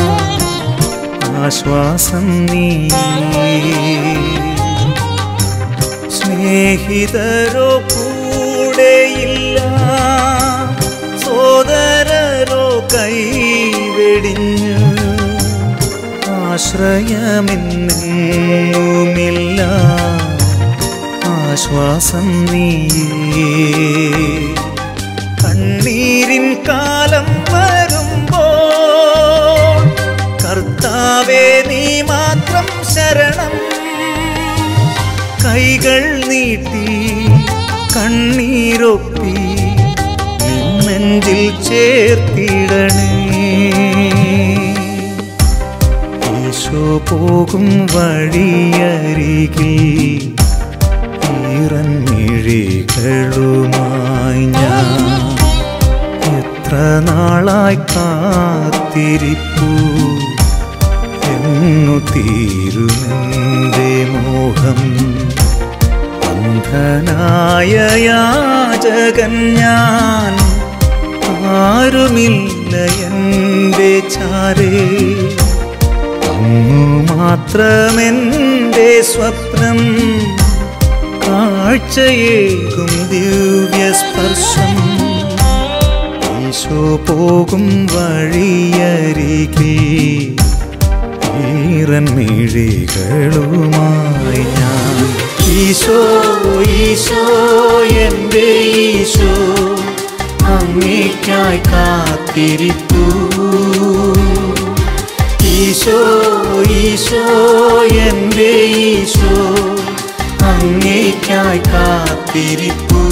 ആശ്വാസം നീ സ്നേഹിതരോ കൂടെയില്ല സോദരരോ കൈവെടിഞ്ഞു ആശ്രയമെന്നെങ്ങുമില്ല ആശ്വാസം നീ കണ്ണീരിൻ കാലം വരുമ്പോൾ കർത്താവേ നീ മാത്രം ശരണം കൈകൾ നീട്ടി കണ്ണീരൊപ്പി നിന്നെഞ്ചിൽ ചേർത്തിടണേ ഈശോ പോകും വഴിയരികിൽ ഈറൻമിഴികളുമായി ഞാൻ എത്ര നാളായി കാത്തിരിപ്പു എങ്ങു തീരുമെന്റെ മോഹം അന്ധനായ യാചകൻ ഞാൻ ആരുമില്ല എൻ്റെ ചാരേ അങ്ങു മാത്രമെൻ്റെ സ്വപ്നം കാഴ്ചയേകും ദിവ്യസ്പർശം ഈശോ പോകും വഴിയരികിൽ ഈറൻമിഴികളുമായി ഞാൻ ഈശോ ഈശോ എൻ്റെ ഈശോ അങ്ങേക്കായി കാത്തിരിപ്പൂ ഈശോ ഈശോ എൻ്റെ ഈശോ അങ്ങേക്കായി കാത്തിരിപ്പൂ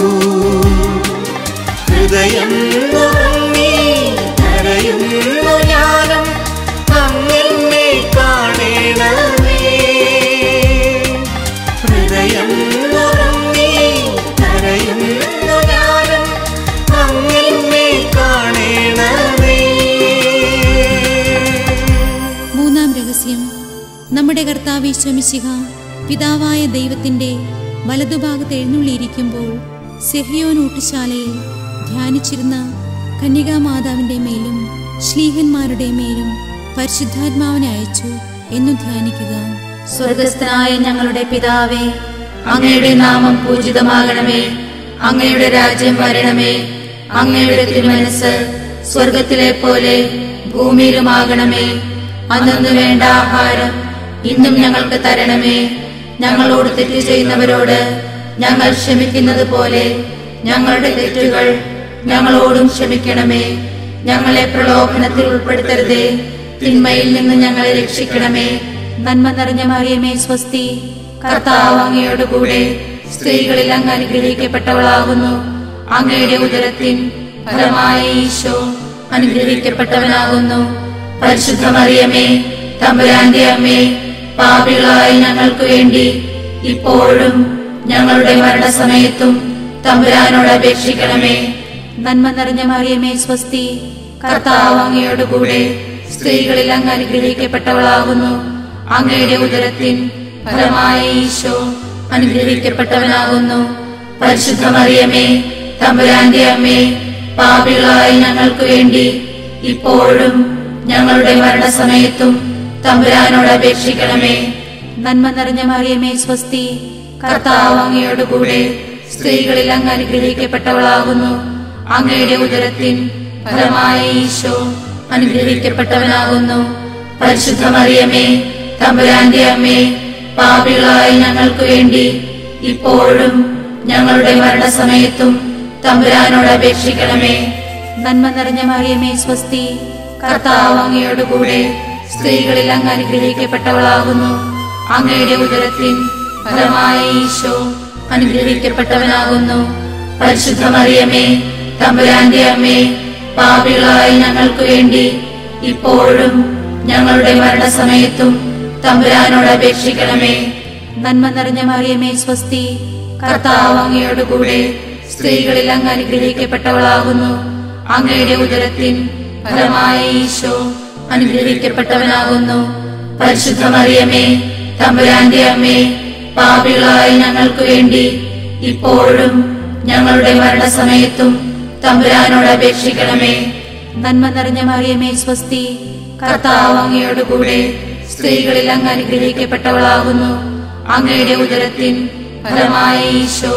ഹൃദയം നുറുങ്ങി കരയുന്നു ഞാനും അങ്ങനെ കാണണമേ ഹൃദയം നുറുങ്ങി കരയുന്നു ഞാനും അങ്ങനെ കാണണമേ മൂന്നാം രഹസ്യം നമ്മുടെ കർത്താവ് ഈശോമിശിഹ പിതാവായ ദൈവത്തിന്റെ വലതുഭാഗത്ത് എഴുന്നള്ളിയിരിക്കുമ്പോൾ സെഹിയോൻ ഊട്ടുശാലയിൽ ധ്യാനിച്ചിരുന്ന കന്യകാമാതാവിന്റെ മേലും ശ്ലീഹന്മാരുടെ മേലും പരിശുദ്ധാത്മാവിനെ അയച്ചു എന്നു ധ്യാനിക്കുക സ്വർഗസ്ഥനായ ഞങ്ങളുടെ പിതാവേ അങ്ങയുടെ നാമം പൂജിതമാകണമേ അങ്ങയുടെ രാജ്യം വരണമേ അങ്ങയുടെ തിരുമനസ് സ്വർഗത്തിലെ പോലെ ഭൂമിയിലുമാകണമേ അന്നു വേണ്ട ആഹാരം ഇന്നും ഞങ്ങൾക്ക് തരണമേ ഞങ്ങളോട് തെറ്റ് ചെയ്യുന്നവരോട് ഞങ്ങൾ ക്ഷമിക്കുന്നത് പോലെ ഞങ്ങളുടെ തെറ്റുകൾ ഞങ്ങളോടും ക്ഷമിക്കണമേ ഞങ്ങളെ പ്രലോഭനത്തിൽ ഉൾപ്പെടുത്തരുതേ തിന്മയിൽ നിന്ന് ഞങ്ങളെ രക്ഷിക്കണമേ നന്മ നിറഞ്ഞ മറിയമേ സ്വസ്തി കർത്താവ് അങ്ങയോട് കൂടെ സ്ത്രീകളിൽ അങ്ങ് അനുഗ്രഹിക്കപ്പെട്ടവളാകുന്നു അങ്ങയുടെ ഉദരത്തിൻ ഫലമായ ഈശോ അനുഗ്രഹിക്കപ്പെട്ടവനാകുന്നു പരിശുദ്ധ മറിയമേ തമ്പുരാന്റെ അമ്മേ പാപികളായ ഞങ്ങൾക്ക് വേണ്ടി ഇപ്പോഴും ഞങ്ങളുടെ മരണസമയത്തും തമ്പുരാനോട് അപേക്ഷിക്കണമേ നന്മ നിറഞ്ഞ മറിയമേ സ്വസ്തി കർത്താവ് അങ്ങയോട് കൂടെ സ്ത്രീകളിൽ അങ്ങ് അനുഗ്രഹിക്കപ്പെട്ടവളാകുന്നു അങ്ങയുടെ ഉദരത്തിൻ ഫലമായ ഈശോ അനുഗ്രഹിക്കപ്പെട്ടവനാകുന്നു പരിശുദ്ധ മറിയമേ തമ്പുരാന്റെ അമ്മേ പാപികളായ ഞങ്ങൾക്ക് വേണ്ടി ഇപ്പോഴും ഞങ്ങളുടെ മരണസമയത്തും തമ്പുരാനോട് അപേക്ഷിക്കണമേ നന്മ നിറഞ്ഞ മറിയമേ സ്വസ്തി കർത്താവ് അങ്ങയോട് കൂടെ സ്ത്രീകളിൽ അങ്ങ് അനുഗ്രഹിക്കപ്പെട്ടവളാകുന്നു അങ്ങയുടെ ഉദരത്തിൻ ഫലമായ ഈശോ അനുഗ്രഹിക്കപ്പെട്ടവനാകുന്നു പരിശുദ്ധ മറിയമേ തമ്പുരാന്റെ അമ്മേ പാപികളായ ഞങ്ങൾക്ക് വേണ്ടി ഇപ്പോഴും ഞങ്ങളുടെ മരണസമയത്തും തമ്പുരാനോട് അപേക്ഷിക്കണമേ നന്മ നിറഞ്ഞ മറിയമേ സ്വസ്തി കർത്താവ് അങ്ങയോട് കൂടെ സ്ത്രീകളിൽ അങ്ങ് അനുഗ്രഹിക്കപ്പെട്ടവളാകുന്നു അങ്ങയുടെ ഉദരത്തിൻ ഫലമായ ഈശോ അനുഗ്രഹിക്കപ്പെട്ടവനാകുന്നു പരിശുദ്ധ മറിയമേ തമ്പുരാന്റെ അമ്മേ പാപികളായ ഞങ്ങൾക്ക് വേണ്ടി ഇപ്പോഴും ഞങ്ങളുടെ മരണസമയത്തും തമ്പുരാനോട് അപേക്ഷിക്കണമേ നന്മ നിറഞ്ഞ മറിയമേ സ്വസ്തി കർത്താവ് അങ്ങയോട് കൂടെ സ്ത്രീകളിൽ അങ്ങ് അനുഗ്രഹിക്കപ്പെട്ടവളാകുന്നു അങ്ങയുടെ ഉദരത്തിൻ ഫലമായ ഈശോ അനുഗ്രഹിക്കപ്പെട്ടവനാകുന്നു പരിശുദ്ധ മറിയമേ തമ്പുരാന്റെ അമ്മേ പാപികളായ ഞങ്ങൾക്ക് വേണ്ടി ഇപ്പോഴും ഞങ്ങളുടെ മരണസമയത്തും തമ്പുരാനോട് അപേക്ഷിക്കണമേ നന്മ നിറഞ്ഞ മറിയമേ സ്വസ്തി കർത്താവ് അങ്ങയോട് കൂടെ സ്ത്രീകളിൽ അങ്ങ് അനുഗ്രഹിക്കപ്പെട്ടവളാകുന്നു അങ്ങയുടെ ഉദരത്തിൻ ഫലമായ ഈശോ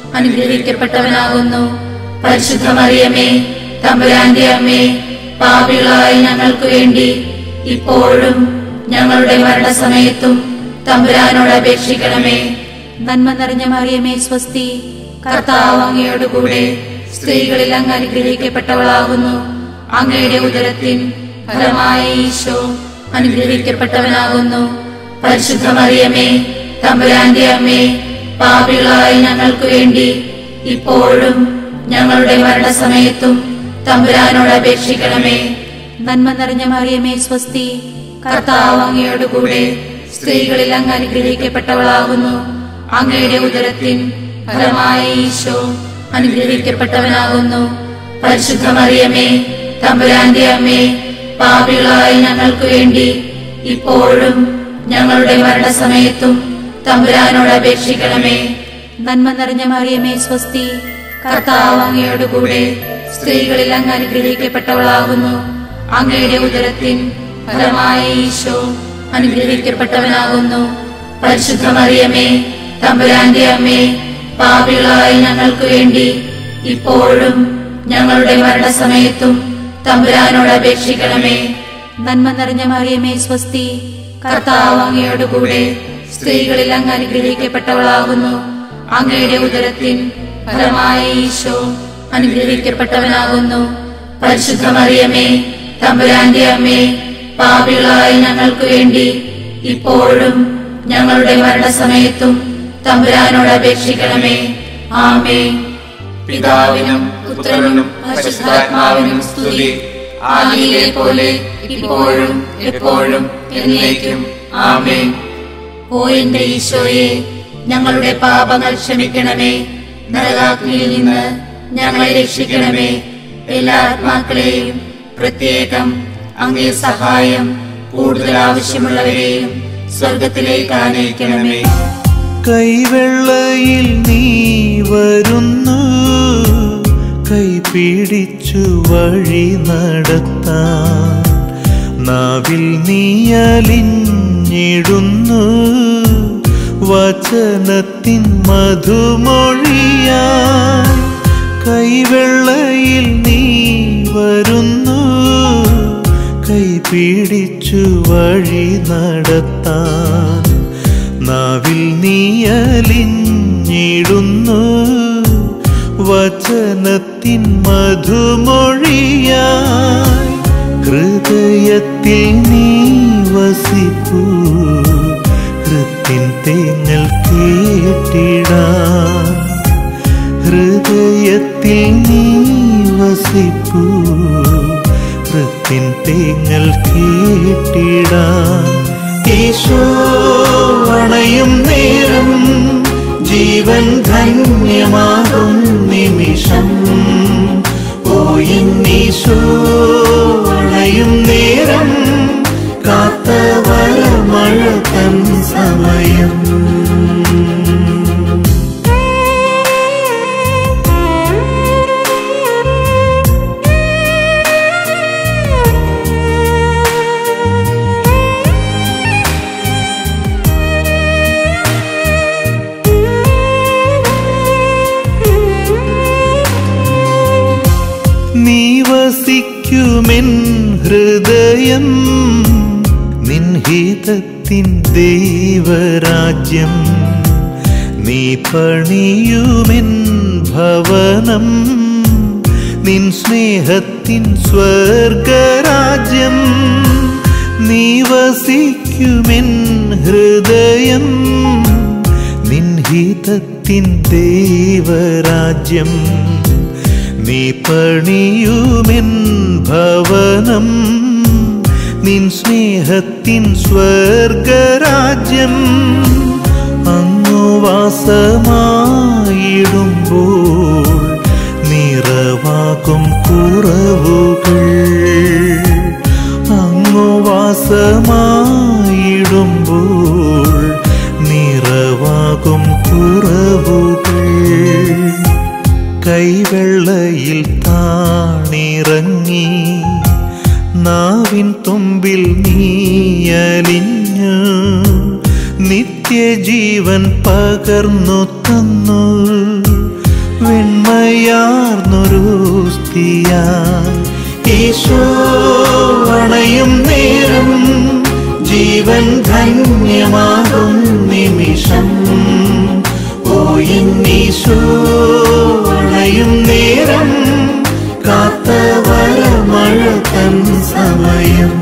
അനുഗ്രഹിക്കപ്പെട്ടവനാകുന്നു പരിശുദ്ധ മറിയമേ തമ്പുരാന്റെ അമ്മേ പാപികളായ ഞങ്ങൾക്ക് വേണ്ടി ഇപ്പോഴും ഞങ്ങളുടെ മരണസമയത്തും തമ്പുരാനോട് അപേക്ഷിക്കണമേ നന്മ നിറഞ്ഞ മറിയമേ സ്വസ്തി കർത്താവ് അങ്ങയോട് കൂടെ സ്ത്രീകളിൽ അങ്ങ് അനുഗ്രഹിക്കപ്പെട്ടവളാകുന്നു അങ്ങയുടെ ഉദരത്തിൻ ഫലമായ ഈശോ അനുഗ്രഹിക്കപ്പെട്ടവനാകുന്നു പരിശുദ്ധ മറിയമേ തമ്പുരാന്റെ അമ്മേ പാപികളായ ഞങ്ങൾക്ക് വേണ്ടി ഇപ്പോഴും ഞങ്ങളുടെ മരണസമയത്തും തമ്പുരാനോട് അപേക്ഷിക്കണമേ നന്മ നിറഞ്ഞ മറിയമേ സ്വസ്തി കർത്താവ് അങ്ങയോട് കൂടെ സ്ത്രീകളിൽ അങ്ങ് അനുഗ്രഹിക്കപ്പെട്ടവളാകുന്നു അങ്ങയുടെ ഉദരത്തിൻ ഫലമായ ഈശോ അനുഗ്രഹിക്കപ്പെട്ടവനാകുന്നു പരിശുദ്ധ മറിയമേ തമ്പുരാന്റെ അമ്മേ പാപികളായ ഞങ്ങൾക്ക് വേണ്ടി ഇപ്പോഴും ഞങ്ങളുടെ മരണസമയത്തും തമ്പുരാനോട് അപേക്ഷിക്കണമേ നന്മ നിറഞ്ഞ മറിയമേ സ്വസ്തി കർത്താവ് അങ്ങയോട് കൂടെ സ്ത്രീകളിൽ അങ്ങ് അനുഗ്രഹിക്കപ്പെട്ടവളാകുന്നു അങ്ങയുടെ ഉദരത്തിൻ ഫലമായ ഈശോ അനുഗ്രഹിക്കപ്പെട്ടവനാകുന്നു പരിശുദ്ധ മറിയമേ തമ്പുരാന്റെ അമ്മേ പാപികളായ ഞങ്ങൾക്ക് വേണ്ടി ഇപ്പോഴും ഞങ്ങളുടെ മരണസമയത്തും തമ്പുരാനോട് അപേക്ഷിക്കണമേ നന്മ നിറഞ്ഞ മറിയമേ സ്വസ്തി കർത്താവ് അങ്ങയോട് കൂടെ സ്ത്രീകളിൽ അങ്ങ് അനുഗ്രഹിക്കപ്പെട്ടവളാകുന്നു അങ്ങയുടെ ഉദരത്തിൻ ഫലമായ ഈശോ അനുഗ്രഹിക്കപ്പെട്ടവനാകുന്നു പരിശുദ്ധ മറിയമേ തമ്പുരാന്റെ അമ്മേ പാപികളായ ഞങ്ങൾക്ക് വേണ്ടി ഇപ്പോഴും ഞങ്ങളുടെ മരണസമയത്തും തമ്പുരാനോട് അപേക്ഷിക്കണമേ ആമേ പിതാവിനും പുത്രനും പരിശുദ്ധാത്മാവിനും സ്തുതി ആദിയിലെ പോലെ ഇപ്പോഴും എപ്പോഴും എന്നേക്കും ആമേൻ ഓ എന്റെ ഈശോയെ ഞങ്ങളുടെ പാപങ്ങൾ ക്ഷമിക്കണമേ നരകാഗ്നിയിൽ നിന്ന് ഞങ്ങളെ രക്ഷിക്കണമേ എല്ലാ ആത്മാക്കളെയും പ്രത്യേകം അങ്ങേ സഹായം കൂടുതൽ ആവശ്യമുള്ളവരെയും സ്വർഗത്തിലേക്ക് ആനയിക്കണമേ കൈവെള്ളയിൽ നീ വരുന്നു കൈ പിടിച്ചു വഴി നടത്താൻ നാവിൽ നീ അലിഞ്ഞിടുന്നു വചനത്തിൻ മധുമൊഴിയാൻ കൈവെള്ളയിൽ നീ വരുന്നു കൈ പിടിച്ചു വഴി നടത്താൻ നാവിൽ നീ അലിഞ്ഞിടുന്നു വചനത്തിൻ മധുമൊഴിയായി ഹൃദയത്തിൽ നീ വസിപ്പൂ ഹൃത്തിൻ തേങ്ങൽ കേട്ടിടാൻ ഹൃദയത്തിൽ നീ വസിപ്പൂ ഹൃത്തിൻ തേങ്ങൽ കേട്ടിടാൻ ഈശോ അണയും നേരം ജീവൻ ധന്യമാകും നിമിഷം ഓ എന്നീശോ അണയും നേരം കാത്തവര മഴ തൻ സമയം നീ വസിക്കുമെൻ ഹൃദയം നിൻഹിതത്തിൻ ദൈവരാജ്യം നീ പണിയുമെൻ ഭവനം നിൻ സ്നേഹത്തിൻ സ്വർഗരാജ്യം നീ വസിക്കുമെൻ ഹൃദയം നിൻഹിതത്തിൻ ദൈവരാജ്യം നീ പണിയുമെൻ ഭവനം നിൻ സ്നേഹത്തിൻ സ്വർഗരാജ്യം അങ്ങു വാസമായിടുമ്പോൾ നിറവാക്കും കുറവുകൾ അങ്ങു വാസമായിടുമ്പോൾ നിറവാകും കുറവുകൾ കൈവെള്ളയിൽ താണിറങ്ങി നാവിൻ തുമ്പിൽ നീയലിഞ്ഞു നിത്യജീവൻ പകർന്നു തന്നു വെണ്മയാർന്നൊരു സ്തിയാൻ ഈശോ അണയും നേരം ജീവൻ ധന്യമാകും നിമിഷം ഓ എന്നീശോ അണയും നേരം കാത്തവര മഴ തൻ സമയം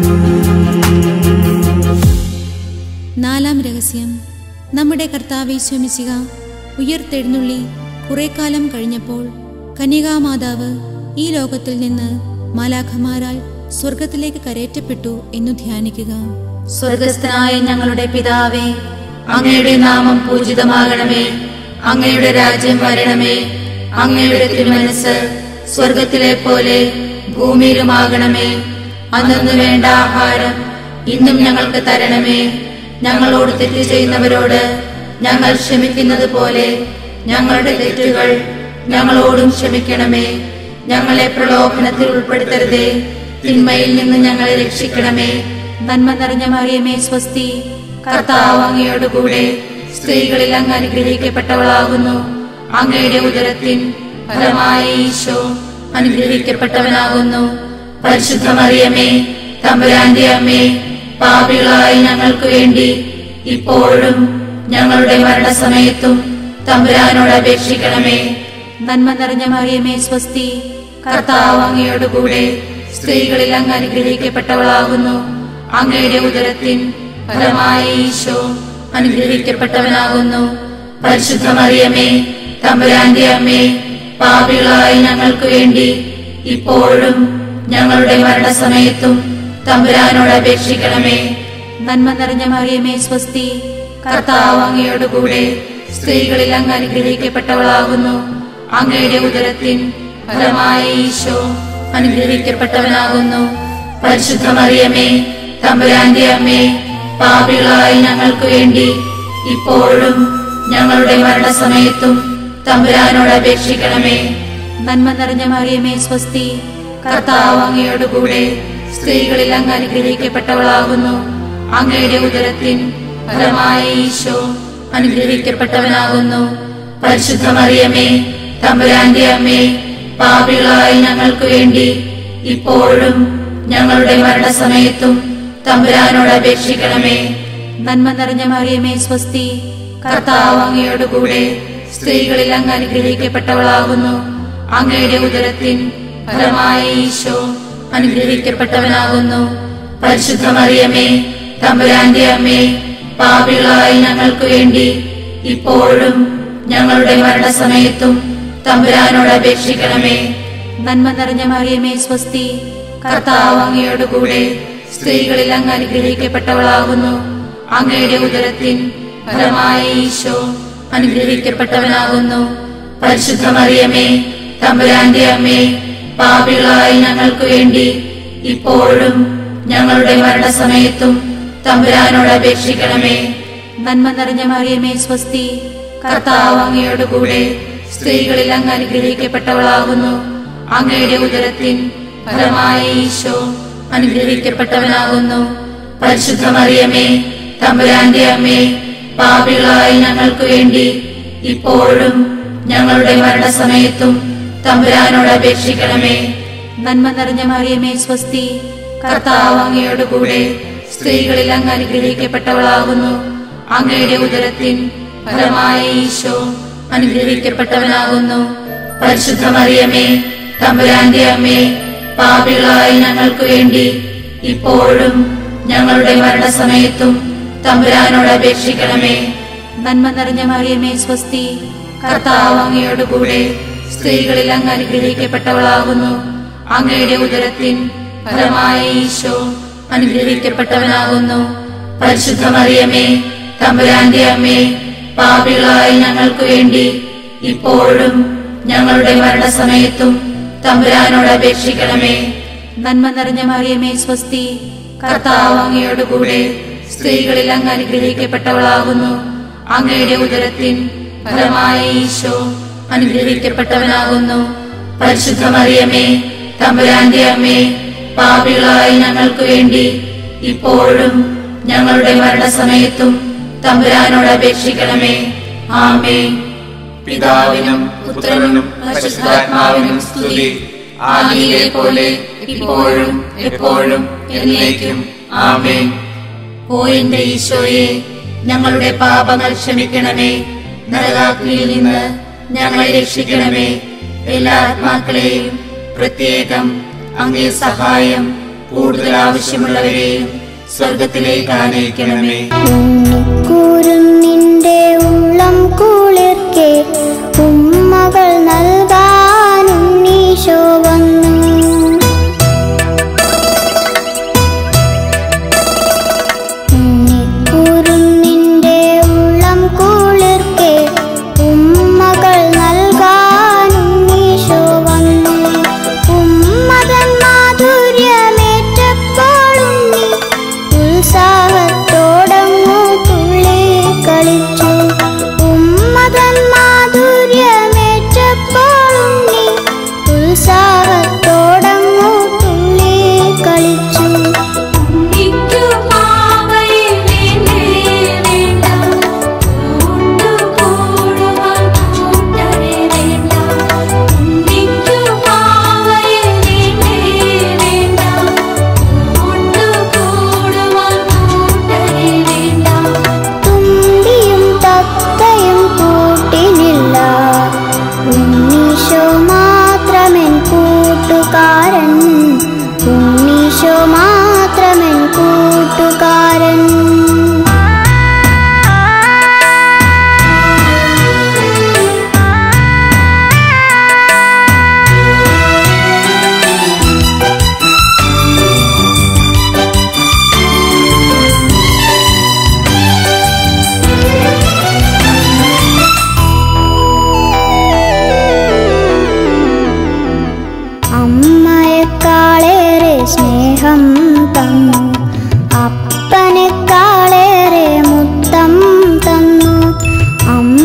നാലാം രഹസ്യം നമ്മുടെ കർത്താവ് ശമിശിക ഉയർത്തെഴുന്നള്ളി കുറെ കാലം കഴിഞ്ഞപ്പോൾ കന്യകാമാതാവ് ഈ ലോകത്തിൽ നിന്ന് മാലാഖമാരാൽ സ്വർഗത്തിലേക്ക് കരേറ്റപ്പെട്ടു എന്നു ധ്യാനിക്കുക സ്വർഗസ്ഥനായ ഞങ്ങളുടെ പിതാവേ അങ്ങയുടെ നാമം പൂജിതമാകണമേ അങ്ങയുടെ രാജ്യം വരണമേ അങ്ങയുടെ തിരുമനസ് സ്വർഗത്തിലെ പോലെ ഭൂമിയിലുമാകണമേ അന്നു വേണ്ട ആഹാരം ഇന്നും ഞങ്ങൾക്ക് തരണമേ ഞങ്ങളോട് തെറ്റ് ചെയ്യുന്നവരോട് ഞങ്ങൾ ക്ഷമിക്കുന്നത് പോലെ ഞങ്ങളുടെ തെറ്റുകൾ ഞങ്ങളോടും ക്ഷമിക്കണമേ ഞങ്ങളെ പ്രലോഭനത്തിൽ ഉൾപ്പെടുത്തരുതേ തിന്മയിൽ നിന്ന് ഞങ്ങളെ രക്ഷിക്കണമേ നന്മ നിറഞ്ഞ മറിയമേ സ്വസ്തി കർത്താവ് അങ്ങയോട് കൂടെ സ്ത്രീകളിൽ അങ്ങ് അനുഗ്രഹിക്കപ്പെട്ടവളാകുന്നു അങ്ങയുടെ ഉദരത്തിൻ ഫലമായ ഈശോ അനുഗ്രഹിക്കപ്പെട്ടവനാകുന്നു പരിശുദ്ധ മറിയമേ തമ്പുരാന്റെ അമ്മേ പാപികളായ ഞങ്ങൾക്ക് വേണ്ടി ഇപ്പോഴും ഞങ്ങളുടെ മരണസമയത്തും തമ്പുരാനോട് അപേക്ഷിക്കണമേ നന്മ നിറഞ്ഞ മറിയമേ സ്വസ്തി കർത്താവ് അങ്ങയോട് കൂടെ സ്ത്രീകളിൽ അങ്ങ് അനുഗ്രഹിക്കപ്പെട്ടവളാകുന്നു അങ്ങയുടെ ഉദരത്തിൻ ഫലമായ ഈശോ അനുഗ്രഹിക്കപ്പെട്ടവനാകുന്നു പരിശുദ്ധ മറിയമേ തമ്പുരാന്റെ അമ്മേ പാപികളായ ഞങ്ങൾക്ക് വേണ്ടി ഇപ്പോഴും ഞങ്ങളുടെ മരണസമയത്തും തമ്പുരാനോട് അപേക്ഷിക്കണമേ നന്മ നിറഞ്ഞ മറിയമേ സ്വസ്തി കർത്താവ് അങ്ങയോട് കൂടെ സ്ത്രീകളിൽ അങ്ങ് അനുഗ്രഹിക്കപ്പെട്ടവളാകുന്നു അങ്ങയുടെ ഉദരത്തിൻ ഫലമായ ഈശോ അനുഗ്രഹിക്കപ്പെട്ടവനാകുന്നു പരിശുദ്ധ മറിയമേ തമ്പുരാന്റെ അമ്മേ പാപികളായ ഞങ്ങൾക്ക് വേണ്ടി ഇപ്പോഴും ഞങ്ങളുടെ മരണസമയത്തും തമ്പുരാനോട് അപേക്ഷിക്കണമേ നന്മ നിറഞ്ഞ മറിയമേ സ്വസ്തി കർത്താവ് അങ്ങയോടുകൂടെ സ്ത്രീകളിൽ അങ്ങ് അനുഗ്രഹിക്കപ്പെട്ടവളാകുന്നു അങ്ങയുടെ ഉദരത്തിൻ ഫലമായ ഈശോ അനുഗ്രഹിക്കപ്പെട്ടവനാകുന്നു പരിശുദ്ധ മറിയമേ തമ്പുരാന്റെ അമ്മേ പാപികളായ ഞങ്ങൾക്ക് വേണ്ടി ഇപ്പോഴും ഞങ്ങളുടെ മരണസമയത്തും തമ്പുരാനോട് അപേക്ഷിക്കണമേ നന്മ നിറഞ്ഞ മറിയമേ സ്വസ്തി കർത്താവ് അങ്ങയോടുകൂടെ സ്ത്രീകളിൽ അങ്ങ് അനുഗ്രഹിക്കപ്പെട്ടവളാകുന്നു അങ്ങയുടെ ഉദരത്തിൻ ഫലമായ ഈശോ അനുഗ്രഹിക്കപ്പെട്ടവനാകുന്നു പരിശുദ്ധ മറിയമേ തമ്പുരാന്റെ അമ്മേ പാപികളായ ഞങ്ങൾക്ക് വേണ്ടി ഇപ്പോഴും ഞങ്ങളുടെ മരണസമയത്തും തമ്പുരാനോട് അപേക്ഷിക്കണമേ നന്മ നിറഞ്ഞ മറിയമേ സ്വസ്തി കർത്താവ് അങ്ങയോടുകൂടെ സ്ത്രീകളിൽ അങ്ങ് അനുഗ്രഹിക്കപ്പെട്ടവളാകുന്നു അങ്ങയുടെ ഉദരത്തിൻ ഫലമായ ഈശോ അനുഗ്രഹിക്കപ്പെട്ടവനാകുന്നു പരിശുദ്ധ മറിയമേ തമ്പുരാന്റെ അമ്മേ പാപികളായ ഞങ്ങൾക്ക് വേണ്ടി ഇപ്പോഴും ഞങ്ങളുടെ മരണസമയത്തും തമ്പുരാനോട് അപേക്ഷിക്കണമേ നന്മ നിറഞ്ഞ മറിയമേ സ്വസ്തി കർത്താവ് അങ്ങയോടുകൂടെ സ്ത്രീകളിൽ അങ്ങ് അനുഗ്രഹിക്കപ്പെട്ടവളാകുന്നു അങ്ങയുടെ ഉദരത്തിൻ ഫലമായ ഈശോ അനുഗ്രഹിക്കപ്പെട്ടവനാകുന്നു പരിശുദ്ധ മറിയമേ തമ്പുരാന്റെ അമ്മേ പാപികളായ ഞങ്ങൾക്ക് വേണ്ടി ഇപ്പോഴും ഞങ്ങളുടെ മരണസമയത്തും തമ്പുരാനോട് അപേക്ഷിക്കണമേ നന്മ നിറഞ്ഞ മറിയമേ സ്വസ്തി കർത്താവ് അങ്ങയോടുകൂടെ സ്ത്രീകളിൽ അങ്ങ് അനുഗ്രഹിക്കപ്പെട്ടവളാകുന്നു അങ്ങയുടെ ഉദരത്തിൻ ഫലമായ ഈശോ അനുഗ്രഹിക്കപ്പെട്ടവനാകുന്നു പരിശുദ്ധ മറിയമേ തമ്പുരാന്റെ അമ്മേ പാപികളായ ഞങ്ങൾക്ക് വേണ്ടി ഇപ്പോഴും ഞങ്ങളുടെ മരണസമയത്തും തമ്പുരാനോട് അപേക്ഷിക്കണമേ നന്മ നിറഞ്ഞ മറിയമേ സ്വസ്തി കർത്താവ് അങ്ങയോടുകൂടെ സ്ത്രീകളിൽ അങ്ങ് അനുഗ്രഹിക്കപ്പെട്ടവളാകുന്നു അങ്ങയുടെ ഉദരത്തിൻ ഫലമായ ഈശോ അനുഗ്രഹിക്കപ്പെട്ടവനാകുന്നു പരിശുദ്ധ മറിയമേ തമ്പുരാന്റെ അമ്മേ പാപികളായ ഞങ്ങൾക്ക് വേണ്ടി ഇപ്പോഴും ഞങ്ങളുടെ മരണസമയത്തും തമ്പുരാനോട് അപേക്ഷിക്കണമേ നന്മ നിറഞ്ഞ മറിയമേ സ്വസ്തി കർത്താവ് അങ്ങയോടുകൂടെ സ്ത്രീകളിൽ അങ്ങ് അനുഗ്രഹിക്കപ്പെട്ടവളാകുന്നു അങ്ങയുടെ ഉദരത്തിൻ ഫലമായ ഈശോ അനുഗ്രഹിക്കപ്പെട്ടവനാകുന്നു പരിശുദ്ധ മറിയമേ തമ്പുരാന്റെ അമ്മേ പാപികളായ ഞങ്ങൾക്ക് വേണ്ടി ഇപ്പോഴും ഞങ്ങളുടെ മരണസമയത്തും തമ്പുരാനോട് അപേക്ഷിക്കണമേ ആമേ പിതാവിനും പുത്രനും പരിശുദ്ധാത്മാവിനും സ്തുതി ആദിയിലെ പോലെ ഇപ്പോഴും എപ്പോഴും എന്നേക്കും ആമേൻ ഓ എന്റെ ഈശോയെ ഞങ്ങളുടെ പാപങ്ങൾ ക്ഷമിക്കണമേ നരകാഗ്നിയിൽ നിന്ന് ഞങ്ങളെ രക്ഷിക്കണമേ എല്ലാ ആത്മാക്കളെയും പ്രത്യേകം അങ്ങേ സഹായം കൂടുതൽ ആവശ്യമുള്ളവരെയും സ്വർഗത്തിലേക്ക് ആനയിക്കണമേ ഉണ്ണിക്കൂരും നിന്റെ ഉള്ളം കുളിർക്കെ ഉമ്മകൾ നൽകാനും നീശോ വന്നു ഉണ്ണിക്കൂരും നിന്റെ ഉള്ളം കുളിർക്കെ ഉമ്മകൾ നൽകാനും നീശോ വന്നു ഉമ്മതൻ മാധുര്യമേറ്റപ്പോഴും നീ ഉത്സാഹത്തോടങ്ങു തുള്ളി കളിച്ചു ഉമ്മതൻ മാധുര്യമേറ്റപ്പോഴും നീ ഉത്സാഹത്തോടങ്ങു തുള്ളി കളിച്ചു തുമ്പിയും തത്തയും കൂട്ടിനില്ല ഉണ്ണീശോ മാത്രമെൻ കൂട്ടുകാരൻ ഉണ്ണീശോ മാത്രമെൻ കൂട്ടുകാരൻ അമ്മയെക്കാളേറെ സ്നേഹം തന്നു അപ്പനെക്കാളേറെ മുത്തം തന്നു അമ്മ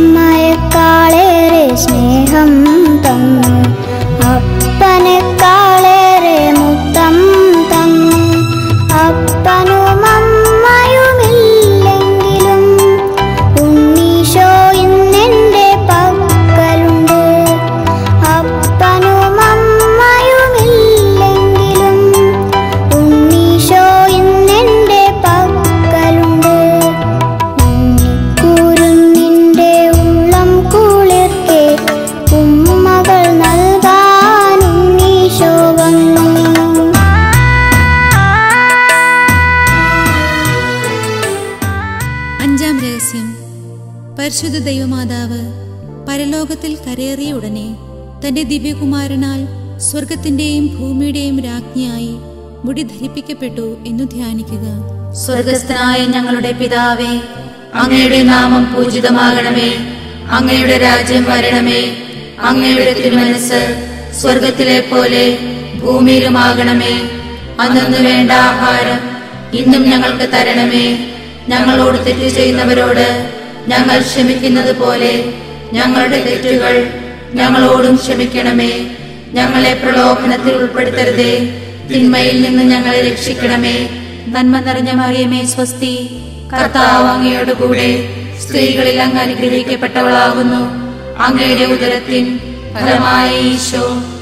പരിശുദ്ധ ദൈവമാതാവ് പരലോകത്തിൽ കരയേറിയ ഉടനെ തന്റെ ദിവ്യകുമാരനാൽ സ്വർഗത്തിന്റെയും ഭൂമിയുടെയും രാജ്ഞിയായി മുടി ധരിപ്പിക്കപ്പെട്ടു എന്നു ധ്യാനിക്കുക സ്വർഗസ്ഥനായ ഞങ്ങളുടെ പിതാവേ അങ്ങയുടെ നാമം പൂജിതമാകണമേ അങ്ങയുടെ രാജ്യം വരണമേ അങ്ങയുടെ തിരുമനസ് സ്വർഗത്തിലെ പോലെ ഭൂമിയിലുമാകണമേ അന്നു വേണ്ട ആഹാരം ഇന്നും ഞങ്ങൾക്ക് തരണമേ ഞങ്ങളോട് തെറ്റ് ചെയ്യുന്നവരോട് ഞങ്ങൾ ക്ഷമിക്കുന്നത് പോലെ ഞങ്ങളുടെ തെറ്റുകൾ ഞങ്ങളോടും ക്ഷമിക്കണമേ ഞങ്ങളെ പ്രലോഭനത്തിൽ ഉൾപ്പെടുത്തരുതേ തിന്മയിൽ നിന്ന് ഞങ്ങളെ രക്ഷിക്കണമേ നന്മ നിറഞ്ഞ മറിയമേ സ്വസ്തി കർത്താവ് അങ്ങയോട് കൂടെ സ്ത്രീകളിൽ അങ്ങ് അനുഗ്രഹിക്കപ്പെട്ടവളാകുന്നു അങ്ങയുടെ ഉദരത്തിൻ ഫലമായ ഈശോ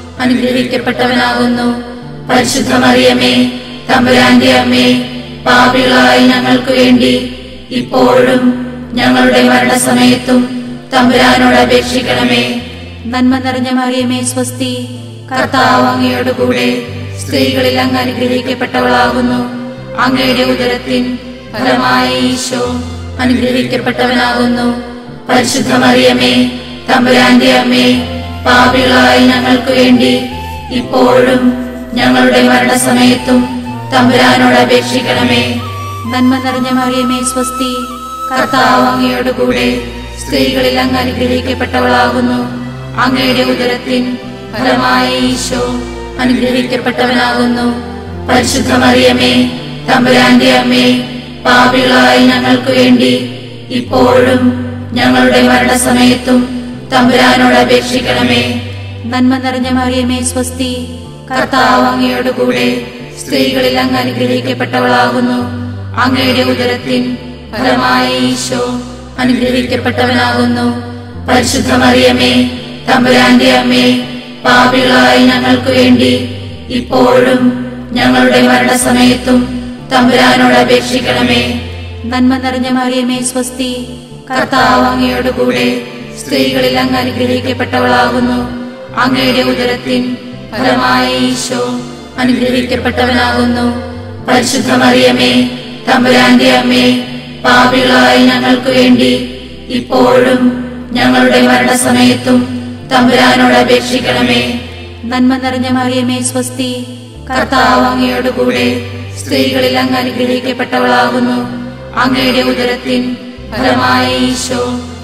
അനുഗ്രഹിക്കപ്പെട്ടവനാകുന്നു പരിശുദ്ധ മറിയമേ തമ്പുരാന്റെ അമ്മേ പാപികളായ ഞങ്ങൾക്ക് വേണ്ടി ഇപ്പോഴും ഞങ്ങളുടെ മരണസമയത്തും തമ്പുരാനോട് അപേക്ഷിക്കണമേ നന്മ നിറഞ്ഞ മറിയമേ സ്വസ്തി കർത്താവ് അങ്ങയോട് കൂടെ സ്ത്രീകളിൽ അങ്ങ് അനുഗ്രഹിക്കപ്പെട്ടവളാകുന്നു അങ്ങയുടെ ഉദരത്തിൻ ഫലമായ ഈശോ അനുഗ്രഹിക്കപ്പെട്ടവനാകുന്നു പരിശുദ്ധ മറിയമേ തമ്പുരാന്റെ അമ്മേ പാപികളായ ഞങ്ങൾക്ക് വേണ്ടി ഇപ്പോഴും ഞങ്ങളുടെ മരണസമയത്തും തമ്പുരാനോട് അപേക്ഷിക്കണമേ നന്മ നിറഞ്ഞ മറിയമേ സ്വസ്തി കർത്താവ് അങ്ങയോട് കൂടെ സ്ത്രീകളിൽ അങ്ങ് അനുഗ്രഹിക്കപ്പെട്ടവളാകുന്നു അങ്ങയുടെ ഉദരത്തിൻ ഫലമായ ഈശോ അനുഗ്രഹിക്കപ്പെട്ടവനാകുന്നു പരിശുദ്ധ മറിയമേ തമ്പുരാന്റെ അമ്മേ പാപികളായ ഞങ്ങൾക്ക് വേണ്ടി ഇപ്പോഴും ഞങ്ങളുടെ മരണസമയത്തും തമ്പുരാനോട് അപേക്ഷിക്കണമേ നന്മ നിറഞ്ഞ മറിയമേ സ്വസ്തി കർത്താവ് അങ്ങയോട് കൂടെ സ്ത്രീകളിൽ അങ്ങ് അനുഗ്രഹിക്കപ്പെട്ടവളാകുന്നു അങ്ങയുടെ ഉദരത്തിൻ ഫലമായ ഈശോ അനുഗ്രഹിക്കപ്പെട്ടവനാകുന്നു പരിശുദ്ധ മറിയമേ തമ്പുരാന്റെ അമ്മേ പാപികളായ ഞങ്ങൾക്ക് വേണ്ടി ഇപ്പോഴും ഞങ്ങളുടെ മരണസമയത്തും തമ്പുരാനോട് അപേക്ഷിക്കണമേ നന്മ നിറഞ്ഞ മറിയമേ സ്വസ്തി കർത്താവ് അങ്ങയോട് കൂടെ സ്ത്രീകളിൽ അങ്ങ് അനുഗ്രഹിക്കപ്പെട്ടവളാകുന്നു അങ്ങയുടെ ഉദരത്തിൻ ഫലമായ ഈശോ അനുഗ്രഹിക്കപ്പെട്ടവനാകുന്നു പരിശുദ്ധ മറിയമേ തമ്പുരാന്റെ അമ്മേ പാപികളായ ഞങ്ങൾക്ക് വേണ്ടി ഇപ്പോഴും ഞങ്ങളുടെ മരണസമയത്തും തമ്പുരാനോട് അപേക്ഷിക്കണമേ നന്മ നിറഞ്ഞ മറിയമേ സ്വസ്തി കർത്താവ് അങ്ങയോട് കൂടെ സ്ത്രീകളിൽ അങ്ങ് അനുഗ്രഹിക്കപ്പെട്ടവളാകുന്നു അങ്ങയുടെ ഉദരത്തിൻ ഫലമായ ഈശോ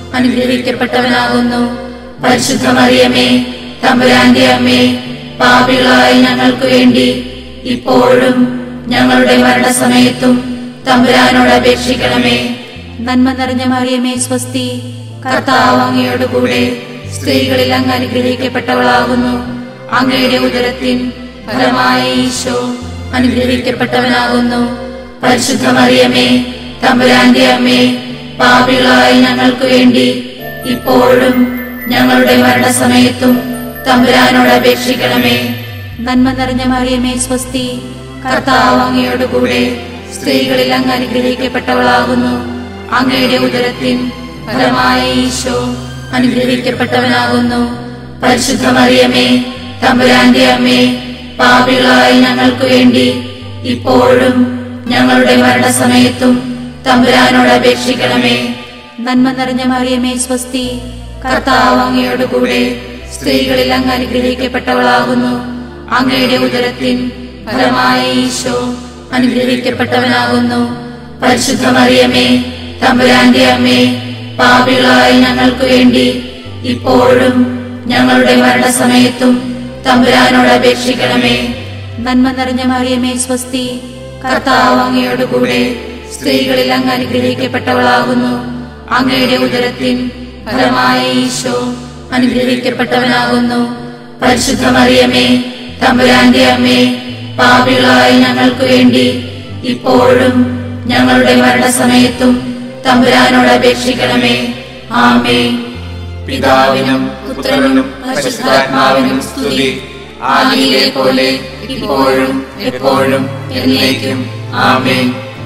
അനുഗ്രഹിക്കപ്പെട്ടവനാകുന്നു പരിശുദ്ധ മറിയമേ തമ്പുരാന്റെ അമ്മേ പാപികളായ ഞങ്ങൾക്ക് വേണ്ടി ഇപ്പോഴും ഞങ്ങളുടെ മരണസമയത്തും തമ്പുരാനോട് അപേക്ഷിക്കണമേ നന്മ നിറഞ്ഞ മറിയമേ സ്വസ്തി കർത്താവ് അങ്ങയോട് കൂടെ സ്ത്രീകളിൽ അങ്ങ് അനുഗ്രഹിക്കപ്പെട്ടവളാകുന്നു അങ്ങയുടെ ഉദരത്തിൻ ഫലമായ ഈശോ അനുഗ്രഹിക്കപ്പെട്ടവനാകുന്നു പരിശുദ്ധ മറിയമേ തമ്പുരാന്റെ അമ്മേ പാപികളായ ഞങ്ങൾക്ക് വേണ്ടി ഇപ്പോഴും ഞങ്ങളുടെ മരണസമയത്തും തമ്പുരാനോട് അപേക്ഷിക്കണമേ നന്മ നിറഞ്ഞ മറിയമേ സ്വസ്തി കർത്താവ് അങ്ങയോട് കൂടെ സ്ത്രീകളിൽ അങ്ങ് അനുഗ്രഹിക്കപ്പെട്ടവളാകുന്നു അങ്ങയുടെ ഉദരത്തിൻ ഫലമായ ഈശോ അനുഗ്രഹിക്കപ്പെട്ടവനാകുന്നു പരിശുദ്ധ മറിയമേ തമ്പുരാന്റെ അമ്മേ പാപികളായ ഞങ്ങൾക്ക് വേണ്ടി ഇപ്പോഴും ഞങ്ങളുടെ മരണസമയത്തും തമ്പുരാനോട് അപേക്ഷിക്കണമേ നന്മ നിറഞ്ഞ മറിയമേ സ്വസ്തി കർത്താവ് അങ്ങയോട് കൂടെ സ്ത്രീകളിൽ അങ്ങ് അനുഗ്രഹിക്കപ്പെട്ടവളാകുന്നു അങ്ങയുടെ ഉദരത്തിൻ ഫലമായ ഈശോ അനുഗ്രഹിക്കപ്പെട്ടവനാകുന്നു പരിശുദ്ധ മറിയമേ തമ്പുരാന്റെ അമ്മേ പാപികളായ ഞങ്ങൾക്ക് വേണ്ടി ഇപ്പോഴും ഞങ്ങളുടെ മരണസമയത്തും തമ്പുരാനോട് അപേക്ഷിക്കണമേ നന്മ നിറഞ്ഞ മറിയമേ സ്വസ്തി കർത്താവ് അങ്ങയോട് കൂടെ സ്ത്രീകളിൽ അങ്ങ് അനുഗ്രഹിക്കപ്പെട്ടവളാകുന്നു അങ്ങയുടെ ഉദരത്തിൻ ഫലമായ ഈശോ അനുഗ്രഹിക്കപ്പെട്ടവനാകുന്നു പരിശുദ്ധ മറിയമേ തമ്പുരാന്റെ അമ്മേ പാപികളായ ഞങ്ങൾക്ക് വേണ്ടി ഇപ്പോഴും ഞങ്ങളുടെ മരണസമയത്തും തമ്പുരാനോട് അപേക്ഷിക്കണമേ ആമേ പിതാവിനും പുത്രനും പരിശുദ്ധാത്മാവിനും സ്തുതി ആദിയിലെ പോലെ ഇപ്പോഴും എപ്പോഴും എന്നേക്കും ആമേൻ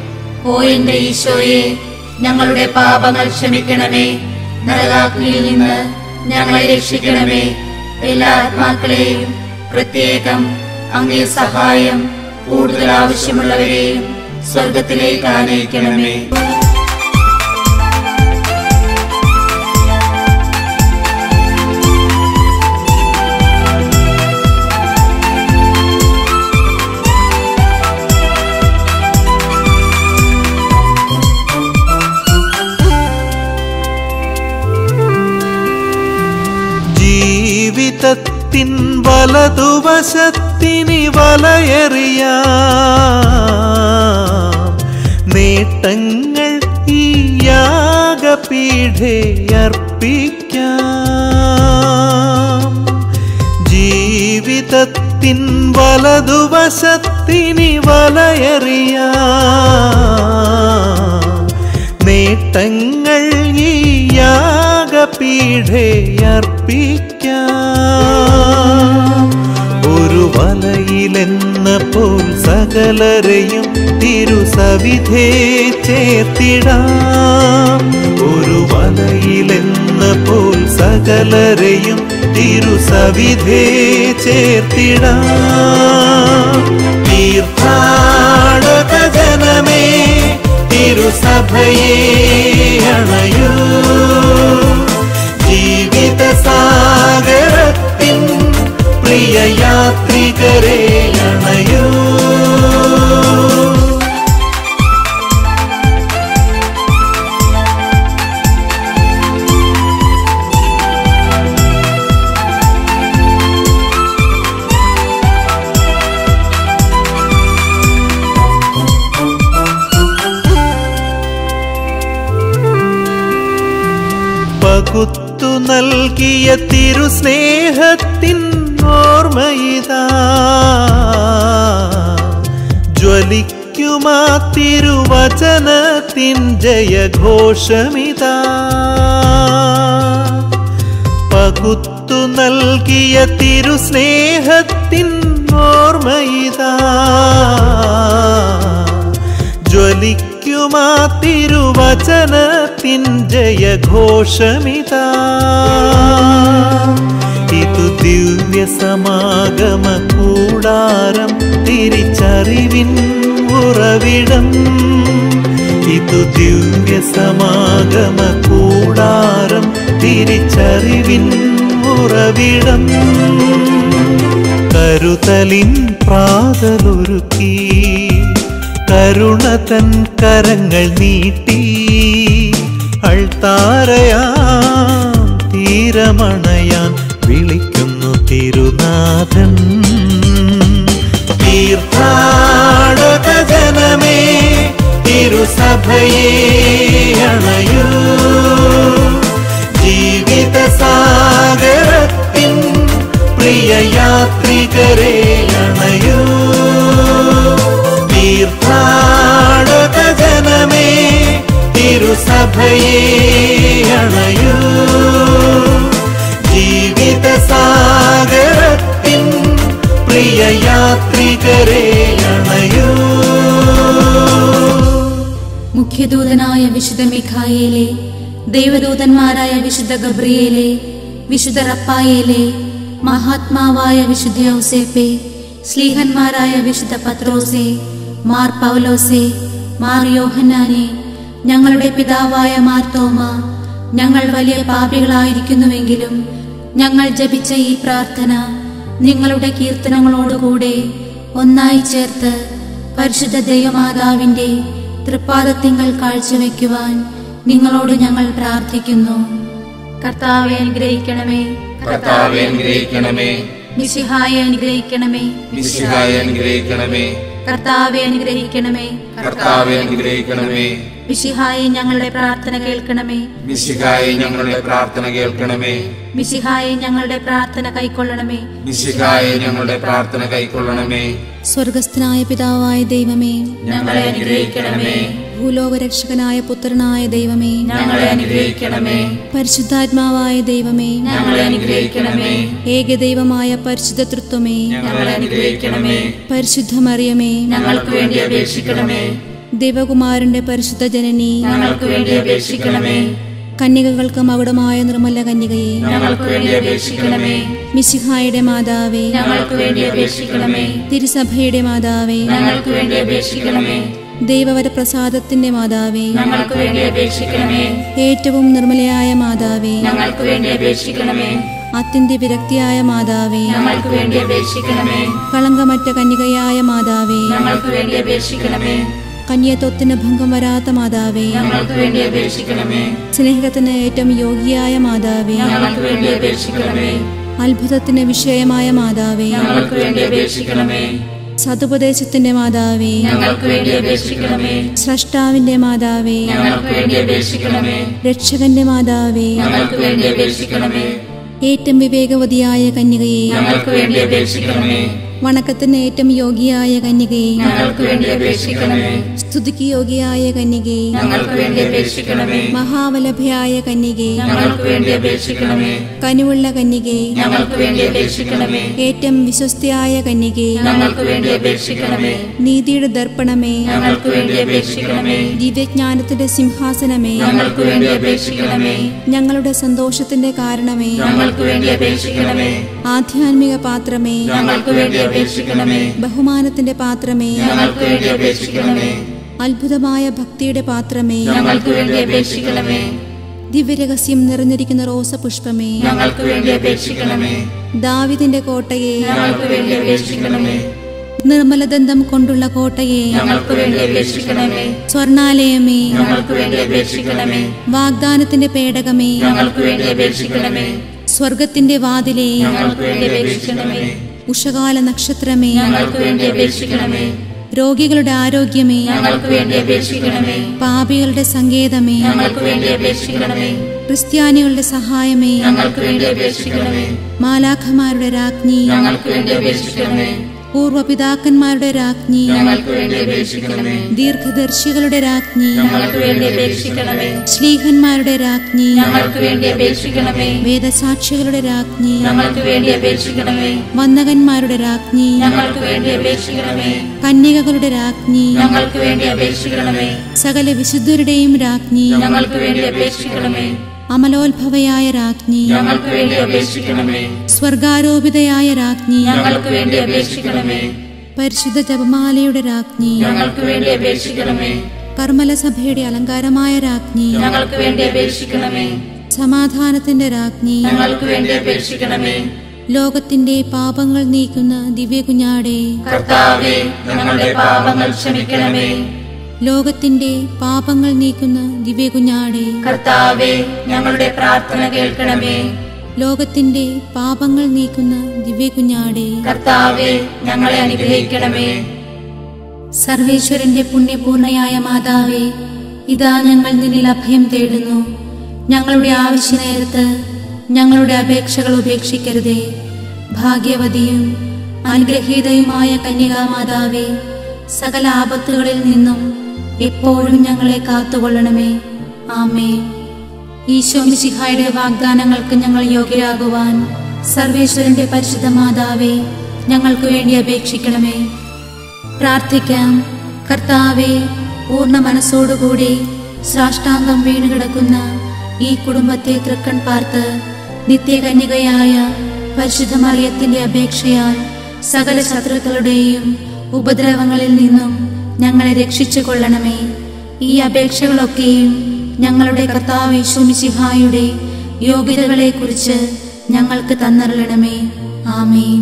ഓ എന്റെ ഈശോയെ ഞങ്ങളുടെ പാപങ്ങൾ ക്ഷമിക്കണമേ നരകാഗ്നിയിൽ നിന്ന് ഞങ്ങളെ രക്ഷിക്കണമേ എല്ലാ ആത്മാക്കളെയും പ്രത്യേകം അങ്ങേ സഹായം കൂടുതൽ ആവശ്യമുള്ളവരെയും സ്വർഗത്തിലേക്ക് ആനയിക്കണമേ വലതുവശത്തിനി വലയെറിയ നേട്ടങ്ങൾ ഈ യാഗപീഠേ അർപ്പിക്കാം ജീവിതത്തിൻ വലതുവശത്തിനി വലയെറിയ നേട്ടങ്ങൾ ഈ യാഗപീഠേ അർപ്പിക്കാം ഒരു വലയിലെന്ന പോൽ സകലരെയും തിരുസവിധേ ചേർത്തിടാം ഒരു വലയിലെന്ന പോൽ സകലരെയും തിരുസവിധേ ചേർത്തിടാം തീർത്ഥാടക ജനമേ തിരുസഭയെ അണയൂ ജീവിത സാഗരത്തിൻ പ്രിയ യാത്രികരെ അണയൂ പകുത്തു നൽകിയ തിരുസ്നേഹത്തിൻ ഓർമ്മയിതാ ജ്വലിക്കുമാ തിരുവചനത്തിൻ ജയഘോഷമിതാ പകുത്തു നൽകിയ തിരുസ്നേഹത്തിൻ ഓർമ്മയിതാ ജ്വലിക്കുമാ തിരുവചനത്തിൻ ജയഘോഷമിതാ ഇതു ദിവ്യ സമാഗമ കൂടാരം തിരിച്ചറിവിൻ ഉറവിടം ഇതു ദിവ്യ സമാഗമ കൂടാരം തിരിച്ചറിവിൻ ഉറവിടം കരുതലിൻ പ്രാതലൊരുക്കി കരുണ തൻ കരങ്ങൾ നീട്ടി അൾത്താരയാം തീരമണയാൻ വിളിക്കുന്നു തിരുനാഥൻ തീർത്ഥാടക ജനമേ തിരുസഭയെ അണയൂ ജീവിത സാഗരത്തിൻ പ്രിയ യാത്രികരെ അണയൂ തീർത്ഥാടക ജനമേ തിരുസഭയെ അണയൂ ജീവിത സാഗരത്തിൻ പ്രിയ യാത്രികരെ അണയൂ മുഖ്യദൂതനായ വിശുദ്ധ മിഖായേലെ ദൈവദൂതന്മാരായ വിശുദ്ധ ഗബ്രിയേലെ വിശുദ്ധ റപ്പായേലെ മഹാത്മാവായ വിശുദ്ധ ഔസേപ്പെ ശ്ലീഹന്മാരായ വിശുദ്ധ പത്രോസെ മാർ പൗലോസെ മാർ യോഹന്നാനെ ഞങ്ങളുടെ പിതാവായ മാർ തോമ ഞങ്ങൾ വലിയ പാപികളായിരിക്കുന്നുവെങ്കിലും ഞങ്ങൾ ജപിച്ച ഈ പ്രാർത്ഥന നിങ്ങളുടെ കീർത്തനങ്ങളോടുകൂടെ ഒന്നായി ചേർത്ത് പരിശുദ്ധ ദൈവമാതാവിന്റെ തൃപ്പാദത്തിങ്കൽ കാഴ്ചവെക്കുവാൻ നിങ്ങളോട് ഞങ്ങൾ പ്രാർത്ഥിക്കുന്നു കർത്താവെ അനുഗ്രഹിക്കണമേ കർത്താവെ അനുഗ്രഹിക്കണമേ മിശിഹായെ അനുഗ്രഹിക്കണമേ മിശിഹായെ അനുഗ്രഹിക്കണമേ കർത്താവെ അനുഗ്രഹിക്കണമേ കർത്താവെ അനുഗ്രഹിക്കണമേ മിശിഹായെ ഞങ്ങളുടെ പ്രാർത്ഥന കേൾക്കണമേ മിശിഹായെ ഞങ്ങളുടെ പ്രാർത്ഥന കേൾക്കണമേ മിശിഹായെ ഞങ്ങളുടെ പ്രാർത്ഥന കൈക്കൊള്ളണമേ മിശിഹായെ ഞങ്ങളുടെ പ്രാർത്ഥന കൈക്കൊള്ളണമേ സ്വർഗസ്ഥനായ പിതാവായ ദൈവമേ ഞങ്ങളെ അനുഗ്രഹിക്കണമേ ഭൂലോകരക്ഷകനായ പുത്രനായ ദൈവമേ ഞങ്ങളെ അനുഗ്രഹിക്കണമേ പരിശുദ്ധാത്മാവായ ദൈവമേ ഞങ്ങളെ അനുഗ്രഹിക്കണമേ ഏകദൈവമായ പരിശുദ്ധ തൃത്വമേ ഞങ്ങളെ അനുഗ്രഹിക്കണമേ പരിശുദ്ധ മറിയമേ ഞങ്ങൾക്ക് വേണ്ടി അപേക്ഷിക്കണമേ ദേവകുമാരന്റെ പരിശുദ്ധ ജനനി ഞങ്ങൾക്ക് വേണ്ടി അപേക്ഷിക്കണമേ കന്യകകൾക്ക് മകുടമായ നിർമ്മല കന്യകയെ ഞങ്ങൾക്ക് വേണ്ടി അപേക്ഷിക്കണമേ മിശിഹായുടെ മാതാവേ ഞങ്ങൾക്ക് വേണ്ടി അപേക്ഷിക്കണമേ തിരുസഭയുടെ മാതാവേ ഞങ്ങൾക്ക് വേണ്ടി അപേക്ഷിക്കണമേ ദൈവവര പ്രസാദത്തിന്റെ മാതാവേ ഞങ്ങൾക്ക് വേണ്ടി അപേക്ഷിക്കണമേ ഏറ്റവും നിർമ്മലയായ മാതാവേ ഞങ്ങൾക്ക് വേണ്ടി അപേക്ഷിക്കണമേ അത്യന്ത വിരക്തിയായ മാതാവേ ഞങ്ങൾക്ക് വേണ്ടി അപേക്ഷിക്കണമേ കളങ്കമറ്റ കന്യകയായ മാതാവേ ഞങ്ങൾക്ക് വേണ്ടി അപേക്ഷിക്കണമേ കന്യത്വത്തിന് ഭംഗം വരാത്ത മാതാവേ ഞങ്ങൾക്ക് വേണ്ടി അപേക്ഷിക്കണമേ സ്നേഹത്തിന് ഏറ്റവും യോഗ്യയായ മാതാവേ ഞങ്ങൾക്ക് വേണ്ടി അപേക്ഷിക്കണമേ അത്ഭുതത്തിന് വിഷയമായ മാതാവേ ഞങ്ങൾക്ക് വേണ്ടി അപേക്ഷിക്കണമേ സതുപദേശത്തിന്റെ മാതാവേ ഞങ്ങൾക്ക് വേണ്ടി അപേക്ഷിക്കണമേ സ്രഷ്ടാവിന്റെ മാതാവേ ഞങ്ങൾക്ക് വേണ്ടി അപേക്ഷിക്കണമേ രക്ഷകന്റെ മാതാവേ ഞങ്ങൾക്ക് വേണ്ടി അപേക്ഷിക്കണമേ ഏറ്റവും വിവേകവതിയായ കന്യകയെ ഞങ്ങൾക്ക് വേണ്ടി അപേക്ഷിക്കണമേ വണക്കത്തിന് ഏറ്റവും യോഗ്യയായ കന്യകയെ ഞങ്ങൾക്ക് വേണ്ടി അപേക്ഷിക്കണമേ സ്തുതിക്ക് യോഗ്യയായ കന്യകയെ ഞങ്ങൾക്ക് വേണ്ടി അപേക്ഷിക്കണമേ മഹാവലഭയായ കന്യകയെ ഞങ്ങൾക്ക് വേണ്ടി അപേക്ഷിക്കണമേ കനുവുള്ള കന്യകയെ ഞങ്ങൾക്ക് വേണ്ടി അപേക്ഷിക്കണമേ ഏറ്റവും വിശ്വസ്തയായ കന്യകയെ ഞങ്ങൾക്ക് വേണ്ടി അപേക്ഷിക്കണമേ നീതിയുടെ ദർപ്പണമേ ഞങ്ങൾക്ക് വേണ്ടി അപേക്ഷിക്കണമേ ദിവ്യജ്ഞാനത്തിന്റെ സിംഹാസനമേ ഞങ്ങൾക്ക് വേണ്ടി അപേക്ഷിക്കണമേ ഞങ്ങളുടെ സന്തോഷത്തിന്റെ കാരണമേ ഞങ്ങൾക്ക് വേണ്ടി അപേക്ഷിക്കണമേ ആധ്യാത്മിക പാത്രമേ ഞങ്ങൾക്ക് വേണ്ടി അപേക്ഷിക്കണമേ ബഹുമാനത്തിന്റെ പാത്രമേ ഞങ്ങൾക്ക് വേണ്ടി അപേക്ഷിക്കണമേ അത്ഭുതമായ ഭക്തിയുടെ പാത്രമേ ഞങ്ങൾക്ക് വേണ്ടി അപേക്ഷിക്കണമേ ദിവ്യരഹസ്യം നിറഞ്ഞിരിക്കുന്ന റോസപുഷ്പമേ ഞങ്ങൾക്ക് വേണ്ടി അപേക്ഷിക്കണമേ ദാവിദിന്റെ കോട്ടയെ ഞങ്ങൾക്ക് വേണ്ടി അപേക്ഷിക്കണമേ നിർമ്മലദന്തം കൊണ്ടുള്ള കോട്ടയെ ഞങ്ങൾക്ക് വേണ്ടി അപേക്ഷിക്കണമേ സ്വർണാലയമേ ഞങ്ങൾക്ക് വേണ്ടി അപേക്ഷിക്കണമേ വാഗ്ദാനത്തിന്റെ പേടകമേ ഞങ്ങൾക്ക് വേണ്ടി അപേക്ഷിക്കണമേ സ്വർഗത്തിന്റെ വാതിലേ ഞങ്ങൾക്ക് വേണ്ടി അപേക്ഷിക്കണമേ ഉഷകാല നക്ഷത്രമേ ഞങ്ങൾക്ക് വേണ്ടി അപേക്ഷിക്കണമേ രോഗികളുടെ ആരോഗ്യമേ ഞങ്ങൾക്ക് വേണ്ടി അപേക്ഷിക്കണമേ പാപികളുടെ സങ്കേതമേ ഞങ്ങൾക്ക് വേണ്ടി അപേക്ഷിക്കണമേ ക്രിസ്ത്യാനികളുടെ സഹായമേ ഞങ്ങൾക്ക് വേണ്ടി അപേക്ഷിക്കണമേ മാലാഖമാരുടെ രാജ്ഞി ഞങ്ങൾക്ക് വേണ്ടി അപേക്ഷിക്കണമേ പൂർവപിതാക്കന്മാരുടെ രാജ്ഞി ഞങ്ങൾക്ക് വേണ്ടി അപേക്ഷിക്കണമേ ദീർഘദർശികളുടെ രാജ്ഞി ഞങ്ങൾക്ക് വേണ്ടി അപേക്ഷിക്കണമേ ശ്ലീഹന്മാരുടെ രാജ്ഞി ഞങ്ങൾക്ക് വേണ്ടി അപേക്ഷിക്കണമേ വേദസാക്ഷികളുടെ രാജ്ഞി ഞങ്ങൾക്ക് വേണ്ടി അപേക്ഷിക്കണമേ വന്ദകന്മാരുടെ രാജ്ഞി ഞങ്ങൾക്ക് വേണ്ടി അപേക്ഷിക്കണമേ കന്യകകളുടെ രാജ്ഞി ഞങ്ങൾക്ക് വേണ്ടി അപേക്ഷിക്കണമേ സകല വിശുദ്ധരുടെയും രാജ്ഞി ഞങ്ങൾക്ക് വേണ്ടി അപേക്ഷിക്കണമേ അമലോത്ഭവയായ രാജ്ഞി ഞങ്ങൾക്ക് വേണ്ടി അപേക്ഷിക്കണമേ സ്വർഗാരോപിതയായ രാജ്ഞി ഞങ്ങൾക്ക് വേണ്ടി അപേക്ഷിക്കണമേ പരിശുദ്ധ ജപമാലയുടെ രാജ്ഞി ഞങ്ങൾക്ക് വേണ്ടി അപേക്ഷിക്കണമേ കർമ്മലസഭയുടെ അലങ്കാരമായ രാജ്ഞി ഞങ്ങൾക്ക് വേണ്ടി അപേക്ഷിക്കണമേ സമാധാനത്തിന്റെ രാജ്ഞി ഞങ്ങൾക്ക് വേണ്ടി അപേക്ഷിക്കണമേ ലോകത്തിന്റെ പാപങ്ങൾ നീക്കുന്ന ദിവ്യകുഞ്ഞാടെ കർത്താവേ ഞങ്ങളുടെ പാപങ്ങൾ ക്ഷമിക്കണമേ ലോകത്തിന്റെ പാപങ്ങൾ നീക്കുന്ന ദിവ്യകുഞ്ഞാടെ കർത്താവേ ഞങ്ങളുടെ പ്രാർത്ഥന കേൾക്കണമേ ലോകത്തിന്റെ പാപങ്ങൾ നീക്കുന്ന ദിവ്യകുഞ്ഞാടെ കർത്താവേ ഞങ്ങളെ അനുഗ്രഹിക്കണമേ സർവേശ്വരന്റെ പുണ്യപൂർണയായ മാതാവേ ഇതാ ഞങ്ങൾ നിന്നിൽ അഭയം തേടുന്നു ഞങ്ങളുടെ ആവശ്യ നേരത്ത് ഞങ്ങളുടെ അപേക്ഷകൾ ഉപേക്ഷിക്കരുതേ ഭാഗ്യവതിയും അനുഗ്രഹീതയുമായ കന്യകാമാതാവേ സകല ആപത്തുകളിൽ നിന്നും എപ്പോഴും ഞങ്ങളെ കാത്തുകൊള്ളണമേ ആമേ ഈശോ മിശിഹായുടെ വാഗ്ദാനങ്ങൾക്ക് ഞങ്ങൾ യോഗ്യരാകുവാൻ സർവേശ്വരന്റെ പരിശുദ്ധ മാതാവേ ഞങ്ങൾക്ക് വേണ്ടി അപേക്ഷിക്കണമേ പ്രാർത്ഥിക്കാം കർത്താവെ പൂർണ്ണ മനസ്സോടുകൂടി സാഷ്ടാംഗം വീണുകിടക്കുന്ന ഈ കുടുംബത്തെ തൃക്കൺ പാർത്ത് നിത്യകന്യകയായ പരിശുദ്ധ മറിയത്തിന്റെ അപേക്ഷയാൽ സകല ശത്രുക്കളുടെയും ഉപദ്രവങ്ങളിൽ നിന്നും ഞങ്ങളെ രക്ഷിച്ചു കൊള്ളണമേ ഈ അപേക്ഷകളൊക്കെയും ഞങ്ങളുടെ കർത്താവ് യേശുമിശിഹായുടെ യോഗ്യതകളെക്കുറിച്ച് ഞങ്ങൾക്ക് തന്നറിയണമേ ആമേൻ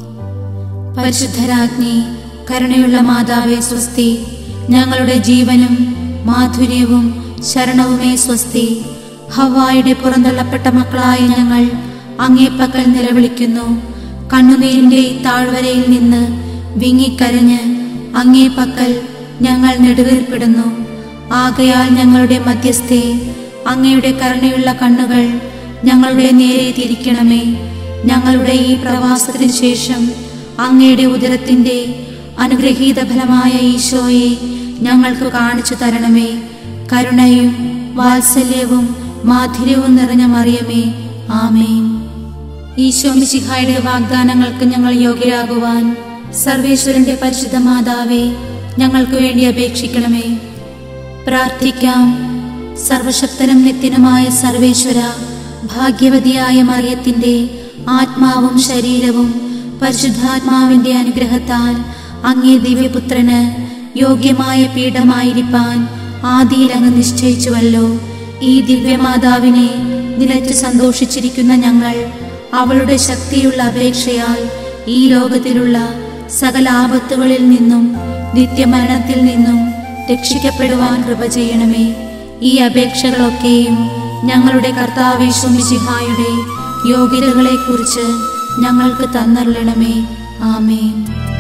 പരിശുദ്ധരാജ്ഞി കരുണയുള്ള മാതാവേ സ്വസ്തി ഞങ്ങളുടെ ജീവനും മാധുര്യവും ശരണവുമേ സ്വസ്തി ഹവായുടെ പുറന്തള്ളപ്പെട്ട മക്കളായ ഞങ്ങൾ അങ്ങേപ്പക്കൽ നിലവിളിക്കുന്നു കണ്ണുനീരിന്റെ ഈ താഴ്വരയിൽ നിന്ന് വിങ്ങിക്കരഞ്ഞ് അങ്ങേപ്പക്കൽ ഞങ്ങൾ നെടുവേർപ്പെടുന്നു ആകയാൽ ഞങ്ങളുടെ മധ്യസ്ഥെ അങ്ങയുടെ കരുണയുള്ള കണ്ണുകൾ ഞങ്ങളുടെ നേരെ തിരിക്കണമേ ഞങ്ങളുടെ ഈ പ്രവാസത്തിന് ശേഷം അങ്ങയുടെ ഉദരത്തിന്റെ അനുഗ്രഹീത ഫലമായ ഈശോയെ ഞങ്ങൾക്ക് കാണിച്ചു തരണമേ കരുണയും വാത്സല്യവും മാധുര്യവും നിറഞ്ഞ മറിയമേ ആമേൻ ഈശോ മിശിഹായുടെ വാഗ്ദാനങ്ങൾക്ക് ഞങ്ങൾ യോഗ്യരാകുവാൻ സർവേശ്വരന്റെ പരിശുദ്ധ മാതാവേ ഞങ്ങൾക്ക് വേണ്ടി അപേക്ഷിക്കണമേ പ്രാർത്ഥിക്കാം സർവശക്തനും നിത്യനുമായ സർവേശ്വര ഭാഗ്യവതിയായ മറിയത്തിന്റെ ആത്മാവും ശരീരവും പരിശുദ്ധാത്മാവിന്റെ അനുഗ്രഹത്താൽ അങ്ങേ ദിവ്യപുത്രന് യോഗ്യമായ പീഠമായിരിക്കാൻ ആദിയിൽ അങ്ങ് നിശ്ചയിച്ചുവല്ലോ ഈ ദിവ്യമാതാവിനെ നിലച്ചു സന്തോഷിച്ചിരിക്കുന്ന ഞങ്ങൾ അവളുടെ ശക്തിയുള്ള അപേക്ഷയാൽ ഈ ലോകത്തിലുള്ള സകല ആപത്തുകളിൽ നിന്നും നിത്യമരണത്തിൽ നിന്നും രക്ഷിക്കപ്പെടുവാൻ കൃപ ചെയ്യണമേ ഈ അപേക്ഷകളൊക്കെയും ഞങ്ങളുടെ കർത്താവേശുമിശിഹായുടെ യോഗ്യതകളെക്കുറിച്ച് ഞങ്ങൾക്ക് തന്നരുളണമേ ആമേൻ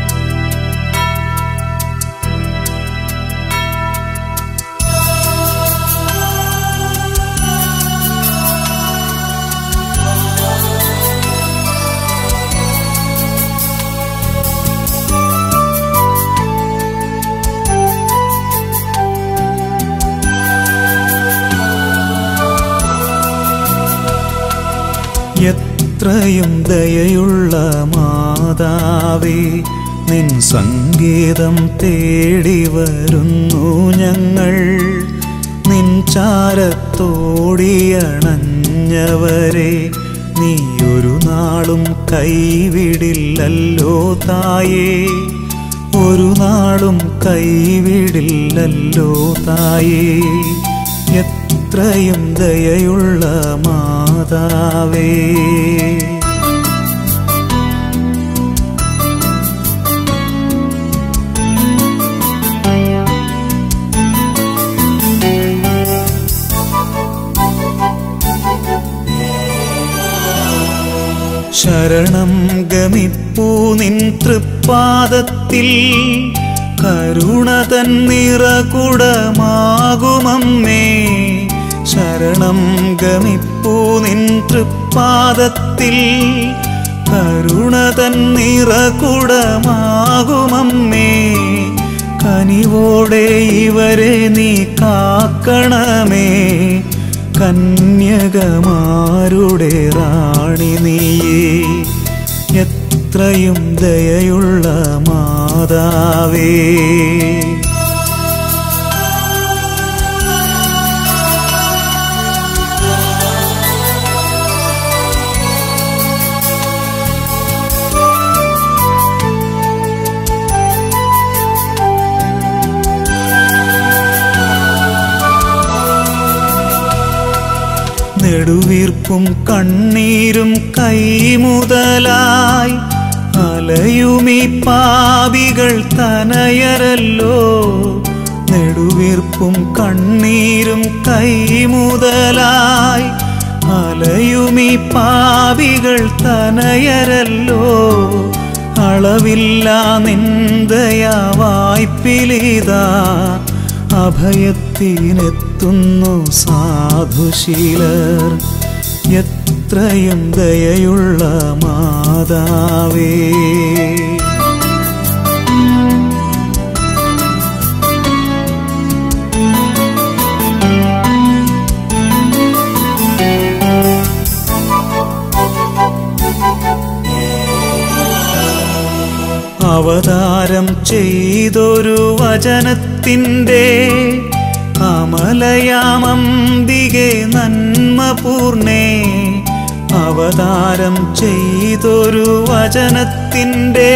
എത്രയും ദയയുള്ള മാതാവേ നിൻ സംഗീതം തേടി വരുന്നു ഞങ്ങൾ നിൻ ചാരത്തോടിയണഞ്ഞവരെ നീ ഒരു നാളും കൈവിടില്ലല്ലോ തായേ ഒരു നാളും കൈവിടില്ലല്ലോ തായേ എത്രയും ദയയുള്ള മാതാവേ ശരണം ഗമിപ്പൂ നിൻ തൃപ്പാദത്തിൽ കരുണ തന്നിറകുടമാകുമമ്മേ ശരണം ഗമിപ്പൂ നിൻ തൃപ്പാദത്തിൽ കരുണ തന്നിറകുടമാകുമമ്മേ കനിവോടെ ഇവരെ നീ കാക്കണമേ കന്യകമാരുടെ റാണി നീയേ എത്രയും ദയയുള്ള മാതാവേ നെടുവീർപ്പും കണ്ണീരും കൈമുതലായി അലയുമീ പാപികൾ തനയരല്ലോ നെടുവീർപ്പും കണ്ണീരും കൈമുതലായി അലയുമീ പാപികൾ തനയരല്ലോ അളവില്ല നിന്ദയാ വായ്പിലിതാ അഭയത്തിനെത്തുന്നു സാധുശീലർ എത്രയും ദയയുള്ള മാതാവേ അവതാരം ചെയ്തൊരു വചനത്തിൻ്റെ അമലയാമംബികെ നന്മ പൂർണേ അവതാരം ചെയ്തൊരു വചനത്തിൻ്റെ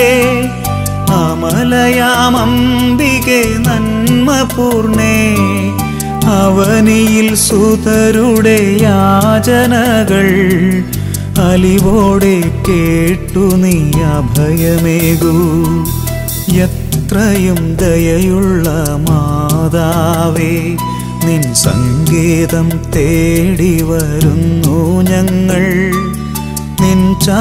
അമലയാമംബികെ നന്മ പൂർണേ അവനിയിൽ സുതരുടെ യാചനകൾ അലിവോടെ കേട്ടു നീ അഭയമേകൂ എത്രയും ദയയുള്ള മാതാവേ നിൻ സങ്കേതം തേടി വരുന്നു ഞങ്ങൾ നിൻ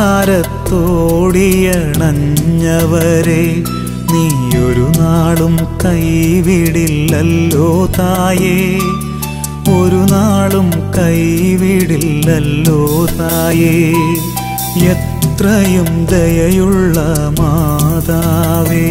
ചാരത്തോടിയണഞ്ഞവരെ നീയൊരു നാളും കൈവിടില്ലല്ലോ തായേ ഒരു നാളും കൈവിടില്ലല്ലോ തായേ എത്രയും ദയയുള്ള മാതാവേ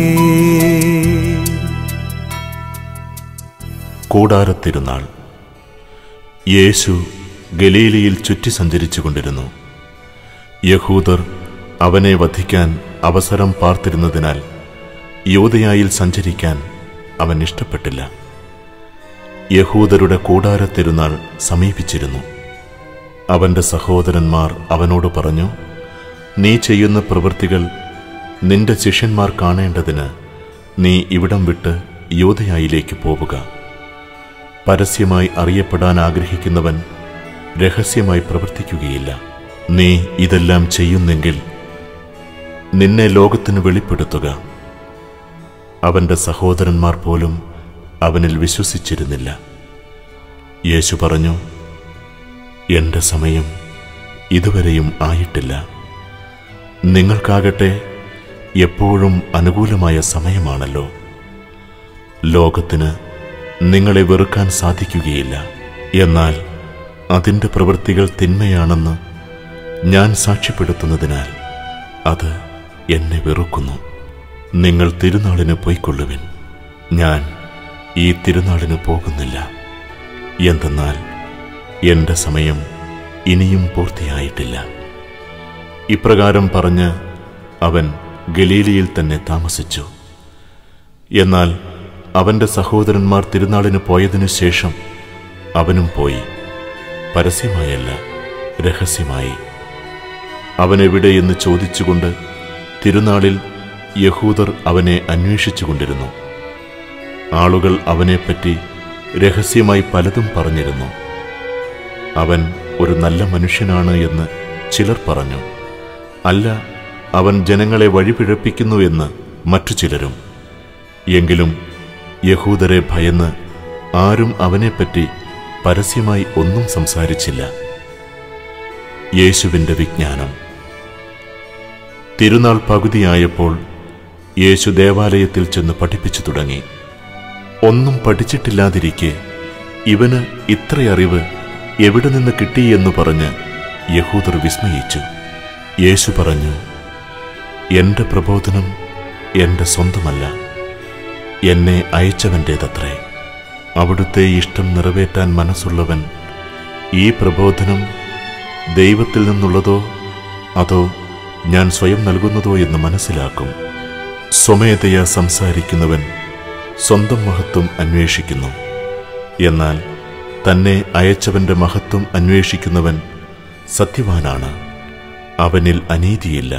കൂടാരത്തിരുന്നാൾ യേശു ഗലീലിയിൽ ചുറ്റി സഞ്ചരിച്ചു കൊണ്ടിരുന്നു യഹൂദർ അവനെ വധിക്കാൻ അവസരം പാർത്തിരുന്നതിനാൽ യോധയായിൽ സഞ്ചരിക്കാൻ അവൻ ഇഷ്ടപ്പെട്ടില്ല യഹൂദരുടെ കൂടാരത്തിരുന്നാൾ സമീപിച്ചിരുന്നു അവന്റെ സഹോദരന്മാർ അവനോട് പറഞ്ഞു നീ ചെയ്യുന്ന പ്രവൃത്തികൾ നിന്റെ ശിഷ്യന്മാർ കാണേണ്ടതിന് നീ ഇവിടം വിട്ട് യോധയായിലേക്ക് പോവുക പരസ്യമായി അറിയപ്പെടാൻ ആഗ്രഹിക്കുന്നവൻ രഹസ്യമായി പ്രവർത്തിക്കുകയില്ല നീ ഇതെല്ലാം ചെയ്യുന്നെങ്കിൽ നിന്നെ ലോകത്തിന് വെളിപ്പെടുത്തുക അവന്റെ സഹോദരന്മാർ പോലും അവനിൽ വിശ്വസിച്ചിരുന്നില്ല യേശു പറഞ്ഞു എന്റെ സമയം ഇതുവരെയും ആയിട്ടില്ല നിങ്ങൾക്കാകട്ടെ എപ്പോഴും അനുകൂലമായ സമയമാണല്ലോ ലോകത്തിന് നിങ്ങളെ വെറുക്കാൻ സാധിക്കുകയില്ല എന്നാൽ അതിൻ്റെ പ്രവൃത്തികൾ തിന്മയാണെന്ന് ഞാൻ സാക്ഷ്യപ്പെടുത്തുന്നതിനാൽ അത് എന്നെ വെറുക്കുന്നു നിങ്ങൾ തിരുനാളിന് പോയിക്കൊള്ളുവിൻ ഞാൻ ഈ തിരുനാളിന് പോകുന്നില്ല എന്തെന്നാൽ എൻ്റെ സമയം ഇനിയും പൂർത്തിയായിട്ടില്ല ഇപ്രകാരം പറഞ്ഞ് അവൻ ഗലീലിയിൽ തന്നെ താമസിച്ചു എന്നാൽ അവന്റെ സഹോദരന്മാർ തിരുനാളിന് പോയതിനു ശേഷം അവനും പോയി പരസ്യമായല്ല രഹസ്യമായി അവനെവിടെയെന്ന് ചോദിച്ചുകൊണ്ട് തിരുനാളിൽ യഹൂദർ അവനെ അന്വേഷിച്ചുകൊണ്ടിരുന്നു ആളുകൾ അവനെപ്പറ്റി രഹസ്യമായി പലതും പറഞ്ഞിരുന്നു അവൻ ഒരു നല്ല മനുഷ്യനാണ് എന്ന് ചിലർ പറഞ്ഞു അല്ല അവൻ ജനങ്ങളെ വഴിപിഴപ്പിക്കുന്നു എന്ന് മറ്റു ചിലരും എങ്കിലും യഹൂദരെ ഭയന്ന് ആരും അവനെപ്പറ്റി പരസ്യമായി ഒന്നും സംസാരിച്ചില്ല യേശുവിൻ്റെ വിജ്ഞാനം തിരുനാൾ പകുതിയായപ്പോൾ യേശു ദേവാലയത്തിൽ ചെന്ന് പഠിപ്പിച്ചു തുടങ്ങി ഒന്നും പഠിച്ചിട്ടില്ലാതിരിക്കെ ഇവന് ഇത്രയറിവ് എവിടെ നിന്ന് കിട്ടിയെന്ന് പറഞ്ഞ് യഹൂദർ വിസ്മയിച്ചു യേശു പറഞ്ഞു എന്റെ പ്രബോധനം എന്റെ സ്വന്തമല്ല എന്നെ അയച്ചവൻ്റേതത്രേ അവിടുത്തെ ഇഷ്ടം നിറവേറ്റാൻ മനസ്സുള്ളവൻ ഈ പ്രബോധനം ദൈവത്തിൽ നിന്നുള്ളതോ അതോ ഞാൻ സ്വയം നൽകുന്നതോ എന്ന് മനസ്സിലാക്കും സ്വമേധയാ സംസാരിക്കുന്നവൻ സ്വന്തം മഹത്വം അന്വേഷിക്കുന്നു എന്നാൽ തന്നെ അയച്ചവന്റെ മഹത്വം അന്വേഷിക്കുന്നവൻ സത്യവാനാണ് അവനിൽ അനീതിയില്ല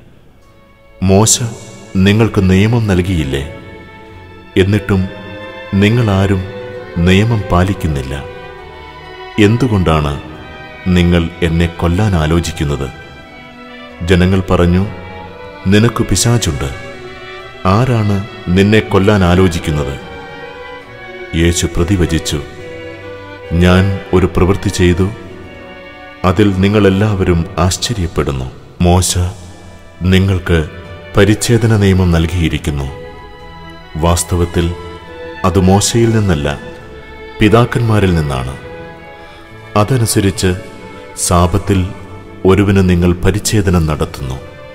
മോശ നിങ്ങൾക്ക് നിയമം നൽകിയില്ലേ എന്നിട്ടും നിങ്ങളാരും നിയമം പാലിക്കുന്നില്ല എന്തുകൊണ്ടാണ് നിങ്ങൾ എന്നെ കൊല്ലാൻ ആലോചിക്കുന്നത് ജനങ്ങൾ പറഞ്ഞു നിനക്ക് പിശാചുണ്ട് ആരാണ് നിന്നെ കൊല്ലാൻ ആലോചിക്കുന്നത് യേശു പ്രതിവചിച്ചു ഞാൻ ഒരു പ്രവൃത്തി ചെയ്തു അതിൽ നിങ്ങളെല്ലാവരും ആശ്ചര്യപ്പെടുന്നു മോശ നിങ്ങൾക്ക് പരിച്ഛേദന നിയമം നൽകിയിരിക്കുന്നു വാസ്തവത്തിൽ അത് മോശയിൽ നിന്നല്ല പിതാക്കന്മാരിൽ നിന്നാണ് അതനുസരിച്ച് സാപത്തിൽ ഒരുവന് നിങ്ങൾ പരിച്ഛേദനം നടത്തുന്നു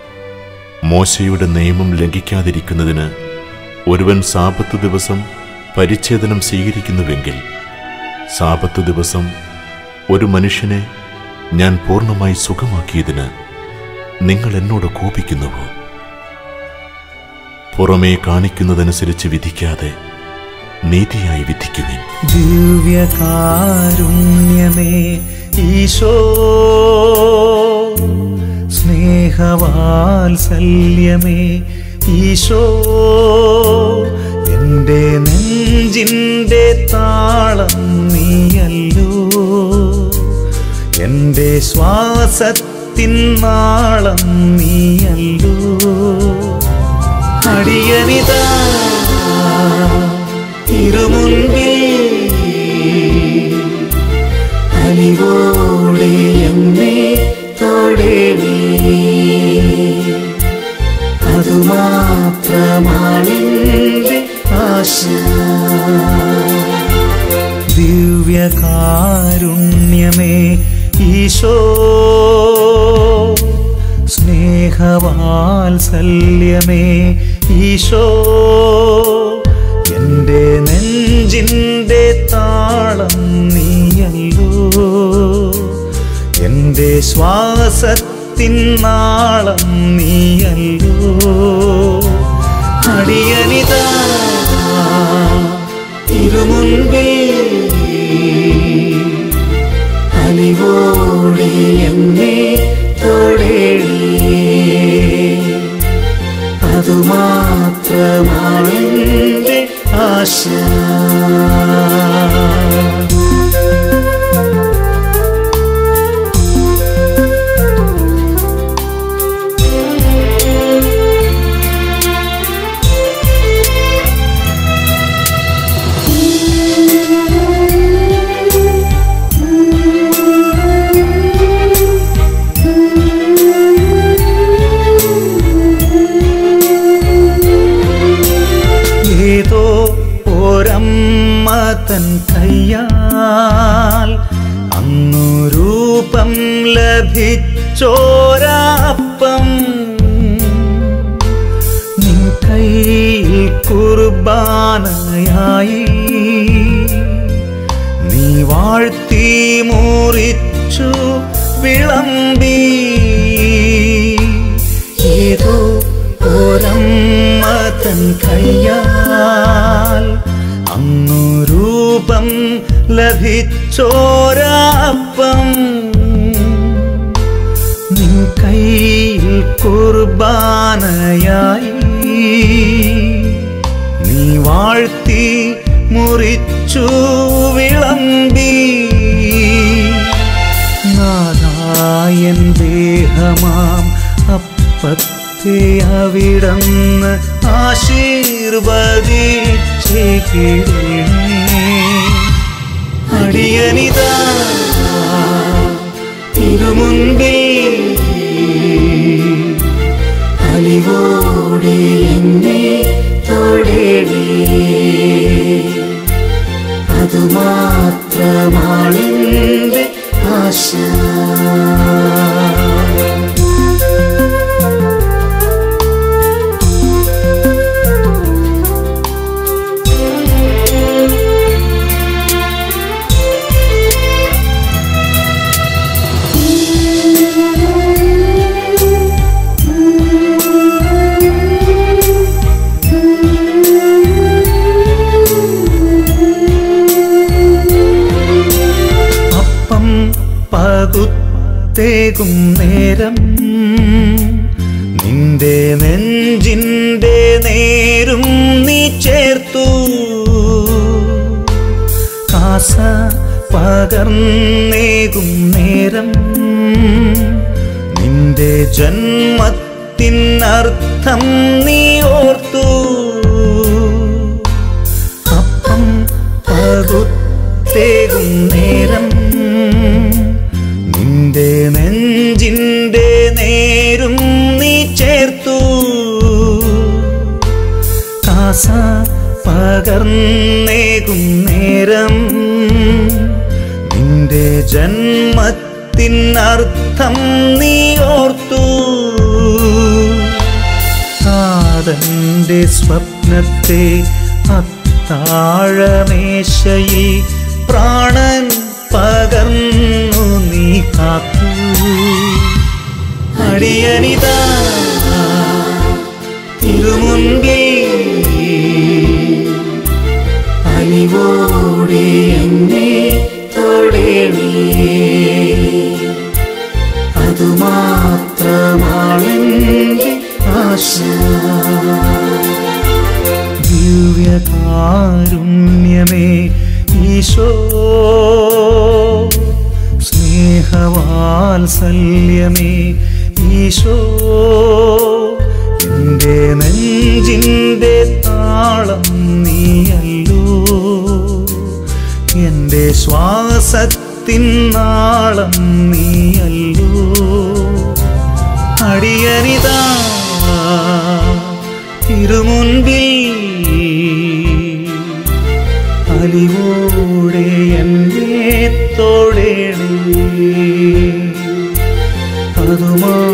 മോശയുടെ നിയമം ലംഘിക്കാതിരിക്കുന്നതിന് ഒരുവൻ സാപത്ത് ദിവസം പരിച്ഛേദനം സ്വീകരിക്കുന്നുവെങ്കിൽ സാപത്ത് ദിവസം ഒരു മനുഷ്യനെ ഞാൻ പൂർണ്ണമായി സുഖമാക്കിയതിന് നിങ്ങൾ എന്നോട് കോപിക്കുന്നുവോ പുറമേ കാണിക്കുന്നതനുസരിച്ച് വിധിക്കാതെ നീതിയായി വിധിക്കുവിൻ ദിവ്യകാരുണ്യമേ ഈശോ സ്നേഹവാത്സല്യമേ ഈശോ എൻ്റെ നെഞ്ചിൻ്റെ താളം നീയല്ലോ എൻ്റെ ശ്വാസത്തിൻ നാളം നീയല്ലോ അടിയനിതാ തിരുമുൻപിൽ അലിവോടെ എന്നെ തൊടേണേ അതുമാത്രമാണെന്റെ ആശ ദിവ്യകാരുണ്യമേ ഈശോ സ്നേഹവാത്സല്യമേ ഈശോ എൻ്റെ നെഞ്ചിൻ്റെ താളം നീയല്ലോ എൻ്റെ ശ്വാസത്തിൻ നാളം നീയല്ലോ അടിയനിതാ തിരുമുൻപിൽ അലിവോടെ എന്നെ തൊടേണേ അതുമാത്രമാണെന്റെ ആശ ഓരമ്മ തൻ കയ്യാൽ അങ്ങു രൂപം ലഭിച്ചോരാപ്പം നിൻ കയ്യിൽ കുർബാനയായി നീ വാഴ്ത്തി മുറിച്ചു വിളമ്പി ഏതോ ഓരമ്മ തൻ കയ്യാൽ അങ്ങു രൂപം ലഭിച്ചോരാപ്പം നിൻ കയ്യിൽ കുർബാനയായി നീ വാഴ്ത്തി മുറിച്ചു വിളമ്പി നാദായൻ ദേഹമാം അപ്പത്തെ അവിടന്ന് ആശീർവദിച്ചേക്കിടണേ അടിയനിതാ തിരുമുൻപിൽ അലിവോടെ എന്നെ തൊടേണേ അതുമാത്രമാണെന്റെ ആശ അപ്പം പകുത്തേകും നേരം നിന്റെ നെഞ്ചിന്റെ നേരും നീ ചേർത്തു കാസ പകർന്നേകും നേരം നിന്റെ ജന്മത്തിനർത്ഥം നീ ഓർത്തു അപ്പം പകുത്തേകും നേരം നിന്റെ നെഞ്ചിന്റെ നേരും നീ ചേർത്തു കാസ പകർന്നേകും നേരം നിന്റെ ജന്മത്തിനർത്ഥം നീ ഓർത്തു കാതന്റെ സ്വപ്നത്തെ അത്താഴമേശയിൽ പ്രാണൻ പകർന്നു നീ കാത്തു അടിയനിതാ തിരുമുൻപിൽ അലിവോടെ എന്നെ തൊടേണേ അതുമാത്രമാണെന്റെ ആശ ദിവ്യകാരുണ്യമേ ഈശോ സ്നേഹവാത്സല്യമേ ഈശോ എൻ്റെ നെഞ്ചിൻ്റെ താളം നീയല്ലോ എൻ്റെ ശ്വാസത്തിൻ നാളം നീയല്ലോ അടിയനിതാ തിരുമുൻപിൽ അലിവോടെ എന്നെ തോടേണേ അതുമാ